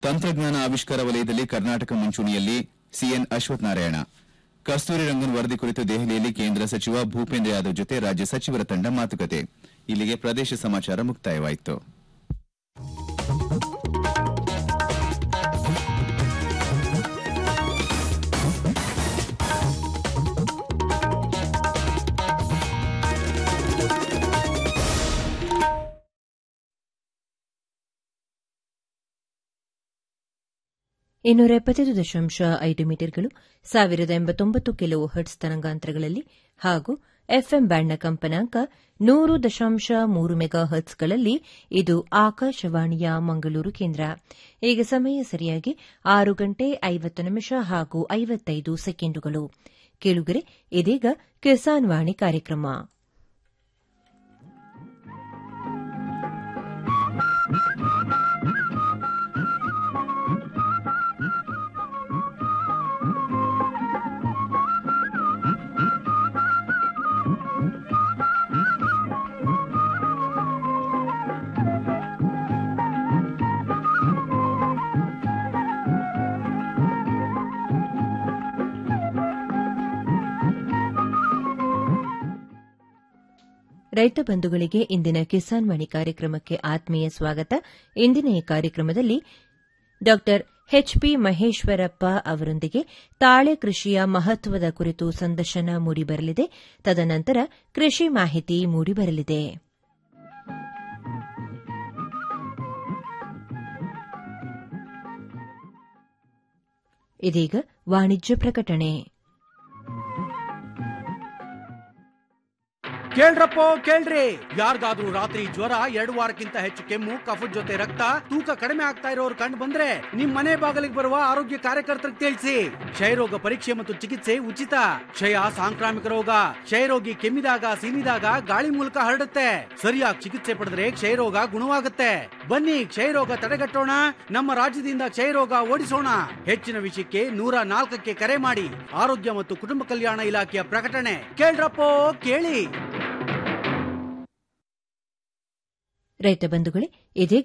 ತಂತ್ರಜ್ಞಾನ ಆವಿಷ್ಕಾರ ವಲಯದಲ್ಲಿ ಕರ್ನಾಟಕ ಮುಂಚೂಣಿಯಲ್ಲಿ ಸಿಎನ್ ಅಶ್ವಥ್ ನಾರಾಯಣ ಕಸ್ತೂರಿ ರಂಗನ್ ವರದಿ ಕುರಿತು ದೆಹಲಿಯಲ್ಲಿ ಕೇಂದ್ರ ಸಚಿವ ಭೂಪೇಂದ್ರ ಯಾದವ್ ಜೊತೆ ರಾಜ್ಯ ಸಚಿವರ ತಂಡ ಮಾತುಕತೆ ಇಲ್ಲಿಗೆ ಪ್ರದೇಶ ಸಮಾಚಾರ ಮುಕ್ತಾಯವಾಯಿತು ಇನ್ನೂರ ಎಪ್ಪತ್ತೈದು ದಶಾಂಶ ಐದು ಮೀಟರ್ಗಳು ಸಾವಿರದ ಎಂಬತ್ತೊಂಬತ್ತು ಕಿಲೋ ಹರ್ಟ್ಸ್ ತರಂಗಾಂತರಗಳಲ್ಲಿ ಹಾಗೂ ಎಫ್ಎಂ ಬ್ಯಾಂಡ್ನ ಕಂಪನಾಂಕ ನೂರು ದಶಾಂಶ ಮೂರು ಮೆಗಾ ಹರ್ಟ್ಸ್ಗಳಲ್ಲಿ ಇದು ಆಕಾಶವಾಣಿಯ ಮಂಗಳೂರು ಕೇಂದ್ರ ಈಗ ಸಮಯ ಸರಿಯಾಗಿ ಆರು ಗಂಟೆ ಐವತ್ತು ನಿಮಿಷ ಹಾಗೂ ಐವತ್ತೈದು ಸೆಕೆಂಡುಗಳು ಕೇಳುಗರೆ ಇದೀಗ ಕಿಸಾನ್ ವಾಣಿ ಕಾರ್ಯಕ್ರಮ ರೈತ ಬಂಧುಗಳಿಗೆ ಇಂದಿನ ಕಿಸಾನ್ ವಾಣಿ ಕಾರ್ಯಕ್ರಮಕ್ಕೆ ಆತ್ಮೀಯ ಸ್ವಾಗತ ಇಂದಿನ ಈ ಕಾರ್ಯಕ್ರಮದಲ್ಲಿ ಡಾ ಎಚ್ಪಿ ಮಹೇಶ್ವರಪ್ಪ ಅವರೊಂದಿಗೆ ತಾಳೆ ಕೃಷಿಯ ಮಹತ್ವದ ಕುರಿತು ಸಂದರ್ಶನ ಮೂಡಿಬರಲಿದೆ ತದನಂತರ ಕೃಷಿ ಮಾಹಿತಿ ಮೂಡಿಬರಲಿದೆ ಇದೀಗ ವಾಣಿಜ್ಯ ಪ್ರಕಟಣೆ ಕೇಳ್ರಪ್ಪೋ ಕೇಳ್ರಿ ಯಾರಿಗಾದ್ರೂ ರಾತ್ರಿ ಜ್ವರ ಎರಡು ವಾರಕ್ಕಿಂತ ಹೆಚ್ಚು ಕೆಮ್ಮು ಕಫದ ಜೊತೆ ರಕ್ತ ತೂಕ ಕಡಿಮೆ ಆಗ್ತಾ ಇರೋರು ಕಂಡು ಬಂದ್ರೆ ನಿಮ್ ಮನೆ ಬಾಗಿಲಿಗೆ ಬರುವ ಆರೋಗ್ಯ ಕಾರ್ಯಕರ್ತರಿಗೆ ತಿಳಿಸಿ ಕ್ಷಯರೋಗ ಪರೀಕ್ಷೆ ಮತ್ತು ಚಿಕಿತ್ಸೆ ಉಚಿತ ಕ್ಷಯ ಸಾಂಕ್ರಾಮಿಕ ರೋಗ ಕ್ಷಯರೋಗಿ ಕೆಮ್ಮಿದಾಗ ಸೀನಿದಾಗ ಗಾಳಿ ಮೂಲಕ ಹರಡುತ್ತೆ ಸರಿಯಾಗಿ ಚಿಕಿತ್ಸೆ ಪಡೆದ್ರೆ ಕ್ಷಯರೋಗ ಗುಣವಾಗುತ್ತೆ ಬನ್ನಿ ಕ್ಷಯರೋಗ ತಡೆಗಟ್ಟೋಣ ನಮ್ಮ ರಾಜ್ಯದಿಂದ ಕ್ಷಯರೋಗ ಓಡಿಸೋಣ ಹೆಚ್ಚಿನ ವಿಷಯಕ್ಕೆ ನೂರ ನಾಲ್ಕಕ್ಕೆ ಕರೆ ಮಾಡಿ ಆರೋಗ್ಯ ಮತ್ತು ಕುಟುಂಬ ಕಲ್ಯಾಣ ಇಲಾಖೆಯ ಪ್ರಕಟಣೆ ಕೇಳ್ರಪ್ಪೋ ಕೇಳಿ ರೈತ ಬಂಧುಗಳೇ ಇದೀಗ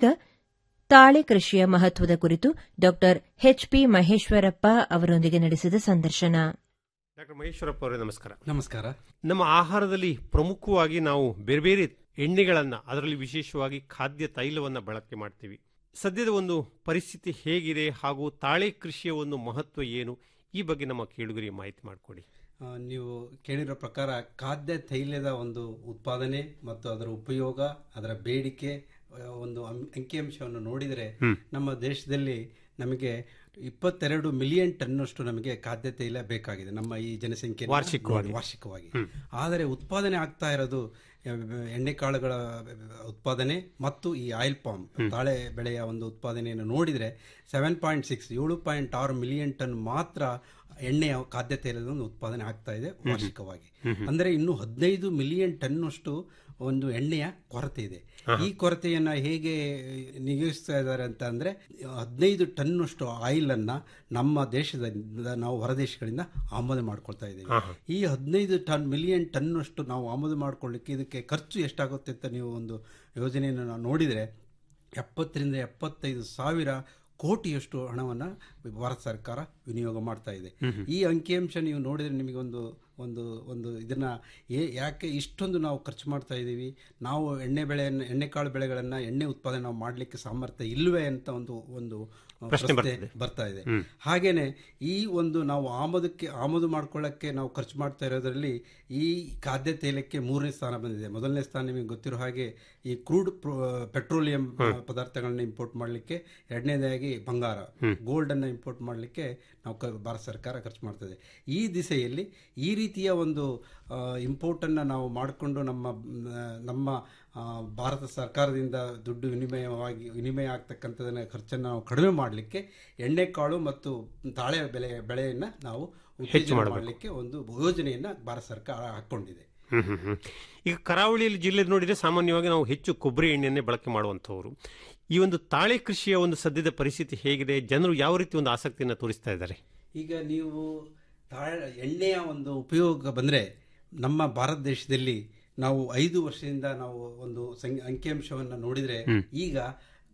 ತಾಳೆ ಕೃಷಿಯ ಮಹತ್ವದ ಕುರಿತು ಡಾ ಎಚ್ಪಿ ಮಹೇಶ್ವರಪ್ಪ ಅವರೊಂದಿಗೆ ನಡೆಸಿದ ಸಂದರ್ಶನ ಡಾಕ್ಟರ್ ಮಹೇಶ್ವರಪ್ಪ ಅವರೇ ನಮಸ್ಕಾರ ನಮಸ್ಕಾರ ನಮ್ಮ ಆಹಾರದಲ್ಲಿ ಪ್ರಮುಖವಾಗಿ ನಾವು ಬೇರೆ ಬೇರೆ ಎಣ್ಣೆಗಳನ್ನು ಅದರಲ್ಲಿ ವಿಶೇಷವಾಗಿ ಖಾದ್ಯ ತೈಲವನ್ನು ಬಳಕೆ ಮಾಡ್ತೀವಿ ಸದ್ಯದ ಒಂದು ಪರಿಸ್ಥಿತಿ ಹೇಗಿದೆ ಹಾಗೂ ತಾಳೆ ಕೃಷಿಯ ಒಂದು ಮಹತ್ವ ಏನು ಈ ಬಗ್ಗೆ ನಮ್ಮ ಕೇಳುಗರಿಗೆ ಮಾಹಿತಿ ಮಾಡಿಕೊಡಿ ಆ, ನೀವು ಕೇಳಿರೋ ಪ್ರಕಾರ ಖಾದ್ಯ ತೈಲದ ಒಂದು ಉತ್ಪಾದನೆ ಮತ್ತು ಅದರ ಉಪಯೋಗ ಅದರ ಬೇಡಿಕೆ ಆ, ಒಂದು ಅಂ- ಅಂಕಿಅಂಶವನ್ನು ನೋಡಿದರೆ ನಮ್ಮ ದೇಶದಲ್ಲಿ ನಮಗೆ ಇಪ್ಪತ್ತೆರಡು ಮಿಲಿಯನ್ ಟನ್ನಷ್ಟು ನಮಗೆ ಖಾದ್ಯ ತೈಲ ಬೇಕಾಗಿದೆ ನಮ್ಮ ಈ ಜನಸಂಖ್ಯೆ ವಾರ್ಷಿಕವಾಗಿ. ವಾರ್ಷಿಕವಾಗಿ ಆದರೆ ಉತ್ಪಾದನೆ ಆಗ್ತಾ ಇರೋದು ಆ, ಎಣ್ಣೆಕಾಳುಗಳ ಉತ್ಪಾದನೆ ಮತ್ತು ಈ ಆಯಿಲ್ ಪಾಮ್ ತಾಳೆ ಬೆಳೆಯ ಒಂದು ಉತ್ಪಾದನೆಯನ್ನು ನೋಡಿದರೆ ಸೆವೆನ್ ಪಾಯಿಂಟ್ ಸಿಕ್ಸ್ ಏಳು ಪಾಯಿಂಟ್ ಆರು ಮಿಲಿಯನ್ ಟನ್ ಮಾತ್ರ ಎಣ್ಣೆಯ ಖಾದ್ಯ ತೈಲದ ಒಂದು ಉತ್ಪಾದನೆ ಆಗ್ತಾ ಇದೆ ವಾರ್ಷಿಕವಾಗಿ ಅಂದರೆ ಇನ್ನು ಹದಿನೈದು ಮಿಲಿಯನ್ ಟನ್ನಷ್ಟು ಒಂದು ಎಣ್ಣೆಯ ಕೊರತೆ ಇದೆ ಈ ಕೊರತೆಯನ್ನ ಹೇಗೆ ನಿಗದಿಸ್ತಾ ಇದ್ದಾರೆ ಅಂತ ಅಂದ್ರೆ ಹದಿನೈದು ಟನ್ನಷ್ಟು ಆಯಿಲ್ ಅನ್ನ ನಮ್ಮ ದೇಶದಿಂದ ನಾವು ಹೊರದೇಶಗಳಿಂದ ಆಮದು ಮಾಡ್ಕೊಳ್ತಾ ಇದ್ದೇವೆ ಈ ಹದಿನೈದು ಟನ್ ಮಿಲಿಯನ್ ಟನ್ನಷ್ಟು ನಾವು ಆಮದು ಮಾಡ್ಕೊಳ್ಳಿಕ್ಕೆ ಇದಕ್ಕೆ ಖರ್ಚು ಎಷ್ಟಾಗುತ್ತೆ ಅಂತ ನೀವು ಒಂದು ಯೋಜನೆಯನ್ನು ನಾವು ನೋಡಿದರೆ ಎಪ್ಪತ್ತರಿಂದ ಎಪ್ಪತ್ತೈದು ಸಾವಿರ ಕೋಟಿಯಷ್ಟು ಹಣವನ್ನು ಭಾರತ ಸರ್ಕಾರ ವಿನಿಯೋಗ ಮಾಡ್ತಾ ಇದೆ ಈ ಅಂಕಿಅಂಶ ನೀವು ನೋಡಿದರೆ ನಿಮಗೆ ಒಂದು ಒಂದು ಒಂದು ಇದನ್ನ ಏ- ಯಾಕೆ ಇಷ್ಟೊಂದು ನಾವು ಖರ್ಚು ಮಾಡ್ತಾ ಇದ್ದೀವಿ ನಾವು ಎಣ್ಣೆ ಬೆಳೆಯನ್ನು ಎಣ್ಣೆಕಾಳು ಬೆಳೆಗಳನ್ನು ಎಣ್ಣೆ ಉತ್ಪಾದನೆ ನಾವು ಮಾಡಲಿಕ್ಕೆ ಸಾಮರ್ಥ್ಯ ಇಲ್ಲವೇ ಅಂತ ಒಂದು ಒಂದು ಆ, ಪ್ರಶ್ನೆ ಪ್ರಶ್ನೆ ಬರ್ತದೆ. ಬರ್ತಾ ಇದೆ ಹಾಗೇನೆ ಈ ಒಂದು ನಾವು ಆಮದಕ್ಕೆ ಆಮದು ಮಾಡ್ಕೊಳ್ಳೋಕ್ಕೆ ನಾವು ಖರ್ಚು ಮಾಡ್ತಾ ಇರೋದ್ರಲ್ಲಿ ಈ ಖಾದ್ಯ ತೈಲಕ್ಕೆ ಮೂರನೇ ಸ್ಥಾನ ಬಂದಿದೆ ಮೊದಲನೇ ಸ್ಥಾನ ನಿಮಗೆ ಗೊತ್ತಿರೋ ಹಾಗೆ ಈ ಕ್ರೂಡ್ ಪೆಟ್ರೋಲಿಯಂ ಪದಾರ್ಥಗಳನ್ನ ಇಂಪೋರ್ಟ್ ಮಾಡಲಿಕ್ಕೆ ಎರಡನೇದಾಗಿ ಬಂಗಾರ ಗೋಲ್ಡ್ ಅನ್ನ ಇಂಪೋರ್ಟ್ ಮಾಡಲಿಕ್ಕೆ ನಾವು ಕ- ಭಾರತ ಸರ್ಕಾರ ಖರ್ಚು ಮಾಡ್ತದೆ ಈ ದಿಸೆಯಲ್ಲಿ ಈ ರೀತಿಯ ಒಂದು ಇಂಪೋರ್ಟ್ ಅನ್ನ ನಾವು ಮಾಡಿಕೊಂಡು ನಮ್ಮ ಮ್, ನಮ್ಮ ಆ, ಭಾರತ ಸರ್ಕಾರದಿಂದ ದುಡ್ಡು ವಿನಿಮಯವಾಗಿ ವಿನಿಮಯ ಆಗ್ತಕ್ಕಂಥದನ್ನ ಖರ್ಚನ್ನು ನಾವು ಕಡಿಮೆ ಮಾಡಲಿಕ್ಕೆ ಎಣ್ಣೆಕಾಳು ಮತ್ತು ತಾಳೆ ಬೆಲೆ ಬೆಳೆಯನ್ನ ನಾವು ಉತ್ತೇಜನ ಮಾಡ್ಬೇಕು. ಮಾಡಲಿಕ್ಕೆ ಒಂದು ಯೋಜನೆಯನ್ನ ಭಾರತ ಸರ್ಕಾರ ಹಾಕೊಂಡಿದೆ ಹ್ಮ್ ಹ್ಮ್ ಹ್ಮ್. ಈಗ ಕರಾವಳಿಯಲ್ಲಿ ಜಿಲ್ಲೆ ನೋಡಿದ್ರೆ ಸಾಮಾನ್ಯವಾಗಿ ನಾವು ಹೆಚ್ಚು ಕೊಬ್ಬರಿ ಎಣ್ಣೆಯನ್ನೇ ಬಳಕೆ ಮಾಡುವಂಥವ್ರು ಈ ಒಂದು ತಾಳೆ ಕೃಷಿಯ ಒಂದು ಸದ್ಯದ ಪರಿಸ್ಥಿತಿ ಹೇಗಿದೆ ಜನರು ಯಾವ ರೀತಿ ಒಂದು ಆಸಕ್ತಿಯನ್ನು ತೋರಿಸ್ತಾ ಇದ್ದಾರೆ ಈಗ ನೀವು ತಾಳ ಎಣ್ಣೆಯ ಒಂದು ಉಪಯೋಗ ಬಂದರೆ ನಮ್ಮ ಭಾರತ ದೇಶದಲ್ಲಿ ನಾವು ಐದು ವರ್ಷದಿಂದ ನಾವು ಒಂದು ಸಂಖ್ಯೆ ಅಂಕಿಅಂಶವನ್ನು ನೋಡಿದರೆ ಈಗ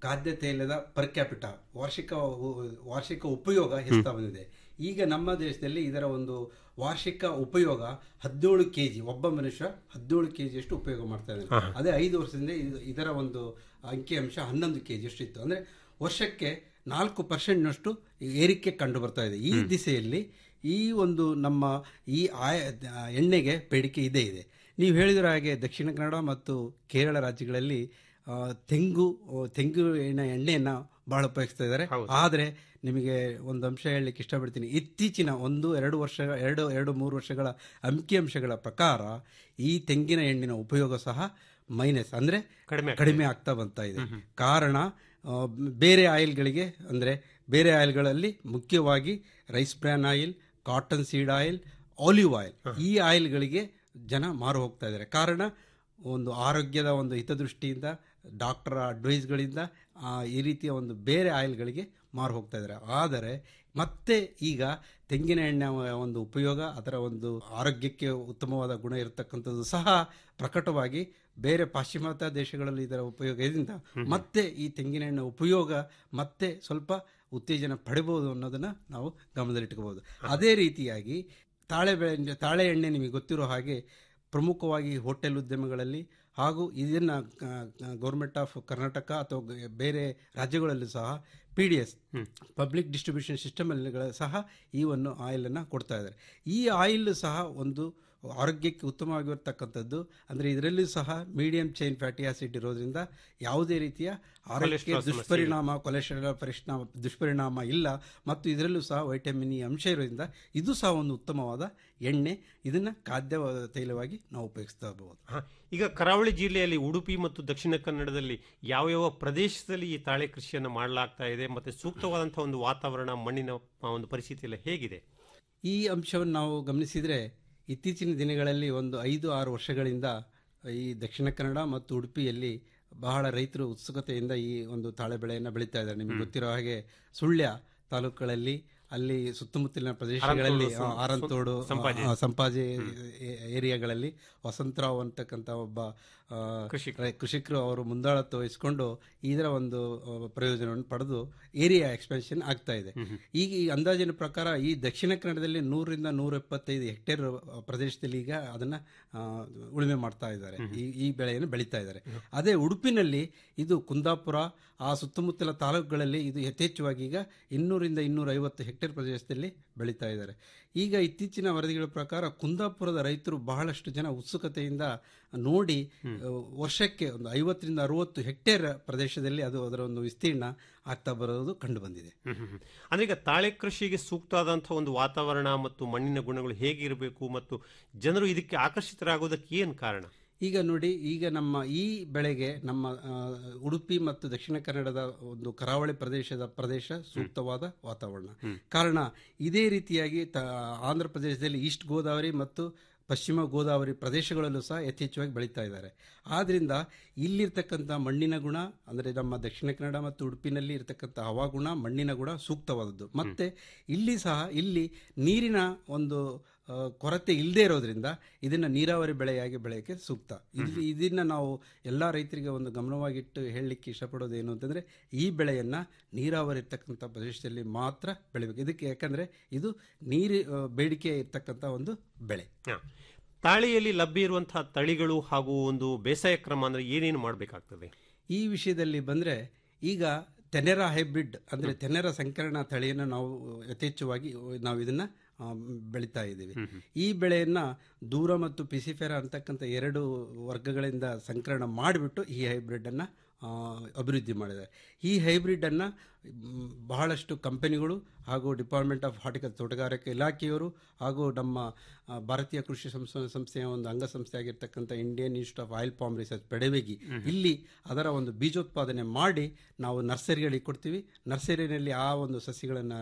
ಖಾದ್ಯ ತೈಲದ ಪರ್ ಕ್ಯಾಪಿಟ ವಾರ್ಷಿಕ ವಾರ್ಷಿಕ ಉಪಯೋಗ ಹೆಚ್ಚುತ್ತಾ ಬಂದಿದೆ ಈಗ ನಮ್ಮ ದೇಶದಲ್ಲಿ ಇದರ ಒಂದು ವಾರ್ಷಿಕ ಉಪಯೋಗ ಹದಿನೇಳು ಕೆ ಜಿ ಒಬ್ಬ ಮನುಷ್ಯ ಹದಿನೇಳು ಕೆ ಜಿಯಷ್ಟು ಉಪಯೋಗ ಮಾಡ್ತಾ ಇದ್ದಾನೆ ಅದೇ ಐದು ವರ್ಷದಿಂದ ಇದು- ಇದರ ಒಂದು ಅಂಕಿಅಂಶ ಹನ್ನೊಂದು ಕೆ ಜಿಯಷ್ಟು ಇತ್ತು ಅಂದರೆ ವರ್ಷಕ್ಕೆ ನಾಲ್ಕು ಪರ್ಸೆಂಟ್ನಷ್ಟು ಏರಿಕೆ ಕಂಡು ಬರ್ತಾ ಇದೆ ಈ ದಿಸೆಯಲ್ಲಿ ಈ ಒಂದು ನಮ್ಮ ಈ ಆಯ ಎಣ್ಣೆಗೆ ಬೇಡಿಕೆ ಇದೇ ಇದೆ ನೀವು ಹೇಳಿದ್ರ ಹಾಗೆ ದಕ್ಷಿಣ ಕನ್ನಡ ಮತ್ತು ಕೇರಳ ರಾಜ್ಯಗಳಲ್ಲಿ ಆ, ತೆಂಗು ಆ, ತೆಂಗಿನ ಎಣ್ಣೆಯನ್ನು ಬಹಳ ಉಪಯೋಗಿಸ್ತಾ ಇದ್ದಾರೆ ಆದರೆ ನಿಮಗೆ ಒಂದು ಅಂಶ ಹೇಳಲಿಕ್ಕೆ ಇಷ್ಟಪಡ್ತೀನಿ ಇತ್ತೀಚಿನ ಒಂದು ಎರಡು ವರ್ಷ ಎರಡು ಎರಡು ಮೂರು ವರ್ಷಗಳ ಅಂಕಿಅಂಶಗಳ ಪ್ರಕಾರ ಈ ತೆಂಗಿನ ಎಣ್ಣಿನ ಉಪಯೋಗ ಸಹ ಮೈನಸ್ ಅಂದರೆ ಕಡಿಮೆ ಕಡಿಮೆ ಆಗ್ತಾ ಬರ್ತಾ ಇದೆ ಕಾರಣ ಆ, ಬೇರೆ ಆಯಿಲ್ಗಳಿಗೆ ಅಂದರೆ ಬೇರೆ ಆಯಿಲ್ಗಳಲ್ಲಿ ಮುಖ್ಯವಾಗಿ rice bran oil cotton seed oil olive oil ಈ ಆಯಿಲ್ಗಳಿಗೆ ಜನ ಮಾರು ಹೋಗ್ತಾ ಇದ್ದಾರೆ ಕಾರಣ ಒಂದು ಆರೋಗ್ಯದ ಒಂದು ಹಿತದೃಷ್ಟಿಯಿಂದ ಡಾಕ್ಟರ್ ಅಡ್ವೈಸ್ಗಳಿಂದ ಆ, ಈ ರೀತಿಯ ಒಂದು ಬೇರೆ ಆಯಿಲ್ಗಳಿಗೆ ಮಾರು ಹೋಗ್ತಾ ಇದ್ದಾರೆ ಆದರೆ ಮತ್ತೆ ಈಗ ತೆಂಗಿನ ಎಣ್ಣೆ ಒಂದು ಉಪಯೋಗ ಅದರ ಒಂದು ಆರೋಗ್ಯಕ್ಕೆ ಉತ್ತಮವಾದ ಗುಣ ಇರತಕ್ಕಂಥದ್ದು ಸಹ ಪ್ರಕಟವಾಗಿ ಬೇರೆ ಪಾಶ್ಚಿಮಾತ್ಯ ದೇಶಗಳಲ್ಲಿ ಇದರ ಉಪಯೋಗದಿಂದ ಮತ್ತೆ ಈ ತೆಂಗಿನ ಎಣ್ಣೆ ಉಪಯೋಗ ಮತ್ತೆ ಸ್ವಲ್ಪ ಉತ್ತೇಜನ ಪಡಿಬಹುದು ಅನ್ನೋದನ್ನ ನಾವು ಗಮನದಲ್ಲಿಟ್ಕೋಬಹುದು ಅದೇ ರೀತಿಯಾಗಿ ತಾಳೆ ಬೆಳೆ ತಾಳೆ ಎಣ್ಣೆ ನಿಮಗೆ ಗೊತ್ತಿರೋ ಹಾಗೆ ಪ್ರಮುಖವಾಗಿ ಹೋಟೆಲ್ ಉದ್ಯಮಗಳಲ್ಲಿ ಹಾಗೂ ಇದನ್ನು ಗೌರ್ಮೆಂಟ್ ಆಫ್ ಕರ್ನಾಟಕ ಅಥವಾ ಗ- ಬೇರೆ ರಾಜ್ಯಗಳಲ್ಲೂ ಸಹ P D S public distribution ಸಿಸ್ಟಮಲ್ಲಿ ಸಹ ಈ ಒಂದು ಆಯಿಲನ್ನು ಕೊಡ್ತಾ ಇದ್ದಾರೆ ಈ ಆಯಿಲ್ ಸಹ ಒಂದು ಆರೋಗ್ಯಕ್ಕೆ ಉತ್ತಮವಾಗಿರ್ತಕ್ಕಂಥದ್ದು ಅಂದರೆ ಇದರಲ್ಲೂ ಸಹ ಮೀಡಿಯಂ ಚೈನ್ ಫ್ಯಾಟಿ ಆಸಿಡ್ ಇರೋದ್ರಿಂದ ಯಾವುದೇ ರೀತಿಯ ಆರೋಗ್ಯಕ್ಕೆ Cholesterol ಸಮಸ್ಯೆ ದುಷ್ಪರಿಣಾಮ ಕೊಲೆಸ್ಟ್ರಾಲ್ ಪರಿಣಾಮ ದುಷ್ಪರಿಣಾಮ ಇಲ್ಲ ಮತ್ತು ಇದರಲ್ಲೂ ಸಹ ವೈಟಮಿನ್ ಇ ಅಂಶ ಇರೋದ್ರಿಂದ ಇದು ಸಹ ಒಂದು ಉತ್ತಮವಾದ ಎಣ್ಣೆ ಇದನ್ನು ಖಾದ್ಯ ತೈಲವಾಗಿ ನಾವು ಉಪಯೋಗಿಸ್ತಾ ಇರಬಹುದು ಹ, ಈಗ ಕರಾವಳಿ ಜಿಲ್ಲೆಯಲ್ಲಿ ಉಡುಪಿ ಮತ್ತು ದಕ್ಷಿಣ ಕನ್ನಡದಲ್ಲಿ ಯಾವ ಯಾವ ಪ್ರದೇಶದಲ್ಲಿ ಈ ತಾಳೆ ಕೃಷಿಯನ್ನು ಮಾಡಲಾಗ್ತಾ ಇದೆ ಮತ್ತೆ ಸೂಕ್ತವಾದಂತಹ ಒಂದು ವಾತಾವರಣ ಮಣ್ಣಿನ ಆ, ಒಂದು ಪರಿಸ್ಥಿತಿ ಎಲ್ಲ ಹೇಗಿದೆ ಈ ಅಂಶವನ್ನು ನಾವು ಗಮನಿಸಿದರೆ ಇತ್ತೀಚಿನ ದಿನಗಳಲ್ಲಿ ಒಂದು ಐದು ಆರು ವರ್ಷಗಳಿಂದ ಈ ದಕ್ಷಿಣ ಕನ್ನಡ ಮತ್ತು ಉಡುಪಿಯಲ್ಲಿ ಬಹಳ ರೈತರು ಉತ್ಸುಕತೆಯಿಂದ ಈ ಒಂದು ತಾಳೆ ಬೆಳೆಯನ್ನು ಬೆಳೀತಾ ಇದ್ದಾರೆ ನಿಮಗೆ ಗೊತ್ತಿರೋ ಹಾಗೆ ಸುಳ್ಯ ತಾಲೂಕುಗಳಲ್ಲಿ ಅಲ್ಲಿ ಸುತ್ತಮುತ್ತಲಿನ ಪ್ರದೇಶಗಳಲ್ಲಿ ಆರಂತೋಡು, ಆ, ಆರಂತೋಡು ಸಂಪಾಜೆ. ಆ, ಸಂಪಾಜೆ ಏ- ಏರಿಯಾಗಳಲ್ಲಿ ವಸಂತರಾವ್ ಅಂತಕ್ಕಂಥ ಒಬ್ಬ ಆ, ಕೃಷಿಕ. ರೈ- ಕೃಷಿಕರು ಅವರು ಮುಂದಾಳತ್ವ ವಹಿಸಿಕೊಂಡು ಇದರ ಒಂದು ಆ, ಪ್ರಯೋಜನವನ್ನು ಪಡೆದು ಏರಿಯಾ ಎಕ್ಸ್ಪೆನ್ಷನ್ ಆಗ್ತಾ ಇದೆ ಈಗ ಈ ಅಂದಾಜಿನ ಪ್ರಕಾರ ಈ ದಕ್ಷಿಣ ಕನ್ನಡದಲ್ಲಿ ನೂರರಿಂದ ನೂರ ಎಪ್ಪತ್ತೈದು ಹೆಕ್ಟೇರ್ ಆ, ಪ್ರದೇಶದಲ್ಲಿ ಈಗ ಅದನ್ನ ಆ, ಉಳುಮೆ ಮಾಡ್ತಾ ಇದ್ದಾರೆ ಈ ಈ ಬೆಳೆಯನ್ನು ಬೆಳೀತಾ ಇದ್ದಾರೆ ಅದೇ ಉಡುಪಿನಲ್ಲಿ ಇದು ಕುಂದಾಪುರ ಆ ಸುತ್ತಮುತ್ತಲ ತಾಲೂಕುಗಳಲ್ಲಿ ಇದು ಯಥೇಚ್ಛವಾಗಿ ಈಗ ಇನ್ನೂರಿಂದ ಇನ್ನೂರ ಐವತ್ತು ಹೆಕ್ಟೇರ್ ಪ್ರದೇಶದಲ್ಲಿ ಬೆಳೀತಾ ಇದ್ದಾರೆ ಈಗ ಇತ್ತೀಚಿನ ವರದಿಗಳ ಪ್ರಕಾರ ಕುಂದಾಪುರದ ರೈತರು ಬಹಳಷ್ಟು ಜನ ಉತ್ಸುಕತೆಯಿಂದ ನೋಡಿ ಆ, ವರ್ಷಕ್ಕೆ ಒಂದು ಐವತ್ತರಿಂದ ಅರುವತ್ತು ಹೆಕ್ಟೇರ್ ಪ್ರದೇಶದಲ್ಲಿ ಅದು ಅದರ ಒಂದು ವಿಸ್ತೀರ್ಣ ಆಗ್ತಾ ಬರೋದು ಕಂಡು ಬಂದಿದೆ ಹ್ಮ್, ಹ್ಮ್, ಹ್ಮ್. ಅಂದ್ರೆ ಈಗ ತಾಳೆ ಕೃಷಿಗೆ ಸೂಕ್ತವಾದಂತಹ ಒಂದು ವಾತಾವರಣ ಮತ್ತು ಮಣ್ಣಿನ ಗುಣಗಳು ಹೇಗಿರಬೇಕು ಮತ್ತು ಜನರು ಇದಕ್ಕೆ ಆಕರ್ಷಿತರಾಗೋದಕ್ಕೆ ಏನು ಕಾರಣ ಈಗ ನೋಡಿ ಈಗ ನಮ್ಮ ಈ ಬೆಳೆಗೆ ನಮ್ಮ ಆ, ಉಡುಪಿ ಮತ್ತು ದಕ್ಷಿಣ ಕನ್ನಡದ ಒಂದು ಕರಾವಳಿ ಪ್ರದೇಶದ ಪ್ರದೇಶ ಸೂಕ್ತವಾದ ವಾತಾವರಣ ಕಾರಣ ಇದೇ ರೀತಿಯಾಗಿ ತ- ಆಂಧ್ರ ಪ್ರದೇಶದಲ್ಲಿ ಈಸ್ಟ್ ಗೋದಾವರಿ ಮತ್ತು ಪಶ್ಚಿಮ ಗೋದಾವರಿ ಪ್ರದೇಶಗಳಲ್ಲೂ ಸಹ ಯಥೇಚ್ಛವಾಗಿ ಬೆಳೀತಾ ಇದ್ದಾರೆ ಆದ್ರಿಂದ ಇಲ್ಲಿರ್ತಕ್ಕಂಥ ಮಣ್ಣಿನ ಗುಣ ಅಂದರೆ ನಮ್ಮ ದಕ್ಷಿಣ ಕನ್ನಡ ಮತ್ತು ಉಡುಪಿನಲ್ಲಿ ಇರ್ತಕ್ಕಂಥ ಹವಾಗುಣ ಮಣ್ಣಿನ ಗುಣ ಸೂಕ್ತವಾದದ್ದು ಮತ್ತೆ ಇಲ್ಲಿ ಸಹ ಇಲ್ಲಿ ನೀರಿನ ಒಂದು ಆ, ಕೊರತೆ ಇಲ್ಲದೆ ಇರೋದ್ರಿಂದ ಇದನ್ನ ನೀರಾವರಿ ಬೆಳೆಯಾಗಿ ಬೆಳೆಯಕ್ಕೆ ಸೂಕ್ತ ಇಲ್ಲಿ ಇದನ್ನ ನಾವು ಎಲ್ಲ ರೈತರಿಗೆ ಒಂದು ಗಮನವಾಗಿಟ್ಟು ಹೇಳಲಿಕ್ಕೆ ಇಷ್ಟಪಡೋದು ಏನು ಅಂತಂದ್ರೆ ಈ ಬೆಳೆಯನ್ನ ನೀರಾವರಿ ಇರ್ತಕ್ಕಂಥ ಪ್ರದೇಶದಲ್ಲಿ ಮಾತ್ರ ಬೆಳಿಬೇಕು ಇದಕ್ಕೆ ಯಾಕಂದ್ರೆ ಇದು ನೀರು ಆ, ಬೇಡಿಕೆ ಇರ್ತಕ್ಕಂಥ ಒಂದು ಬೆಳೆ ಹ. ತಾಳೆಯಲ್ಲಿ ಲಭ್ಯ ಇರುವಂತಹ ತಳಿಗಳು ಹಾಗೂ ಒಂದು ಬೇಸಾಯ ಕ್ರಮ ಅಂದ್ರೆ ಏನೇನು ಮಾಡಬೇಕಾಗ್ತದೆ ಈ ವಿಷಯದಲ್ಲಿ ಬಂದ್ರೆ ಈಗ ತೆನೆರ ಹೈಬ್ರಿಡ್ ಅಂದ್ರೆ ತೆನೆರ ಸಂಕರಣ ತಳಿಯನ್ನು ನಾವು ಯಥೇಚ್ಛವಾಗಿ ನಾವು ಇದನ್ನ ಆ, ಬೆಳೀತಾ ಇದ್ದೀವಿ ಈ ಬೆಳೆಯನ್ನ ದೂರ ಮತ್ತು ಪಿಸಿಫೆರಾ ಅಂತಕ್ಕಂಥ ಎರಡು ವರ್ಗಗಳಿಂದ ಸಂಕರಣ ಮಾಡಿಬಿಟ್ಟು ಈ ಹೈಬ್ರಿಡ್ ಅನ್ನ ಆ, ಅಭಿವೃದ್ಧಿ ಮಾಡಿದ್ದಾರೆ ಈ ಹೈಬ್ರಿಡ್ ಅನ್ನ ಮ್, ಬಹಳಷ್ಟು ಕಂಪನಿಗಳು ಹಾಗೂ ಡಿಪಾರ್ಟ್ಮೆಂಟ್ ಆಫ್ ಹಾರ್ಟಿಕಲ್ ತೋಟಗಾರಿಕೆ ಇಲಾಖೆಯವರು ಹಾಗೂ ನಮ್ಮ ಆ, ಭಾರತೀಯ ಕೃಷಿ ಸಂಸ್ಥೆ ಸಂಸ್ಥೆಯ ಒಂದು ಅಂಗಸಂಸ್ಥೆ ಆಗಿರ್ತಕ್ಕಂಥ Indian institute of oil palm research Pedavegi ಇಲ್ಲಿ ಅದರ ಒಂದು ಬೀಜೋತ್ಪಾದನೆ ಮಾಡಿ ನಾವು ನರ್ಸರಿಗಳಿಗೆ ಕೊಡ್ತೀವಿ ನರ್ಸರಿನಲ್ಲಿ ಆ ಒಂದು ಸಸಿಗಳನ್ನು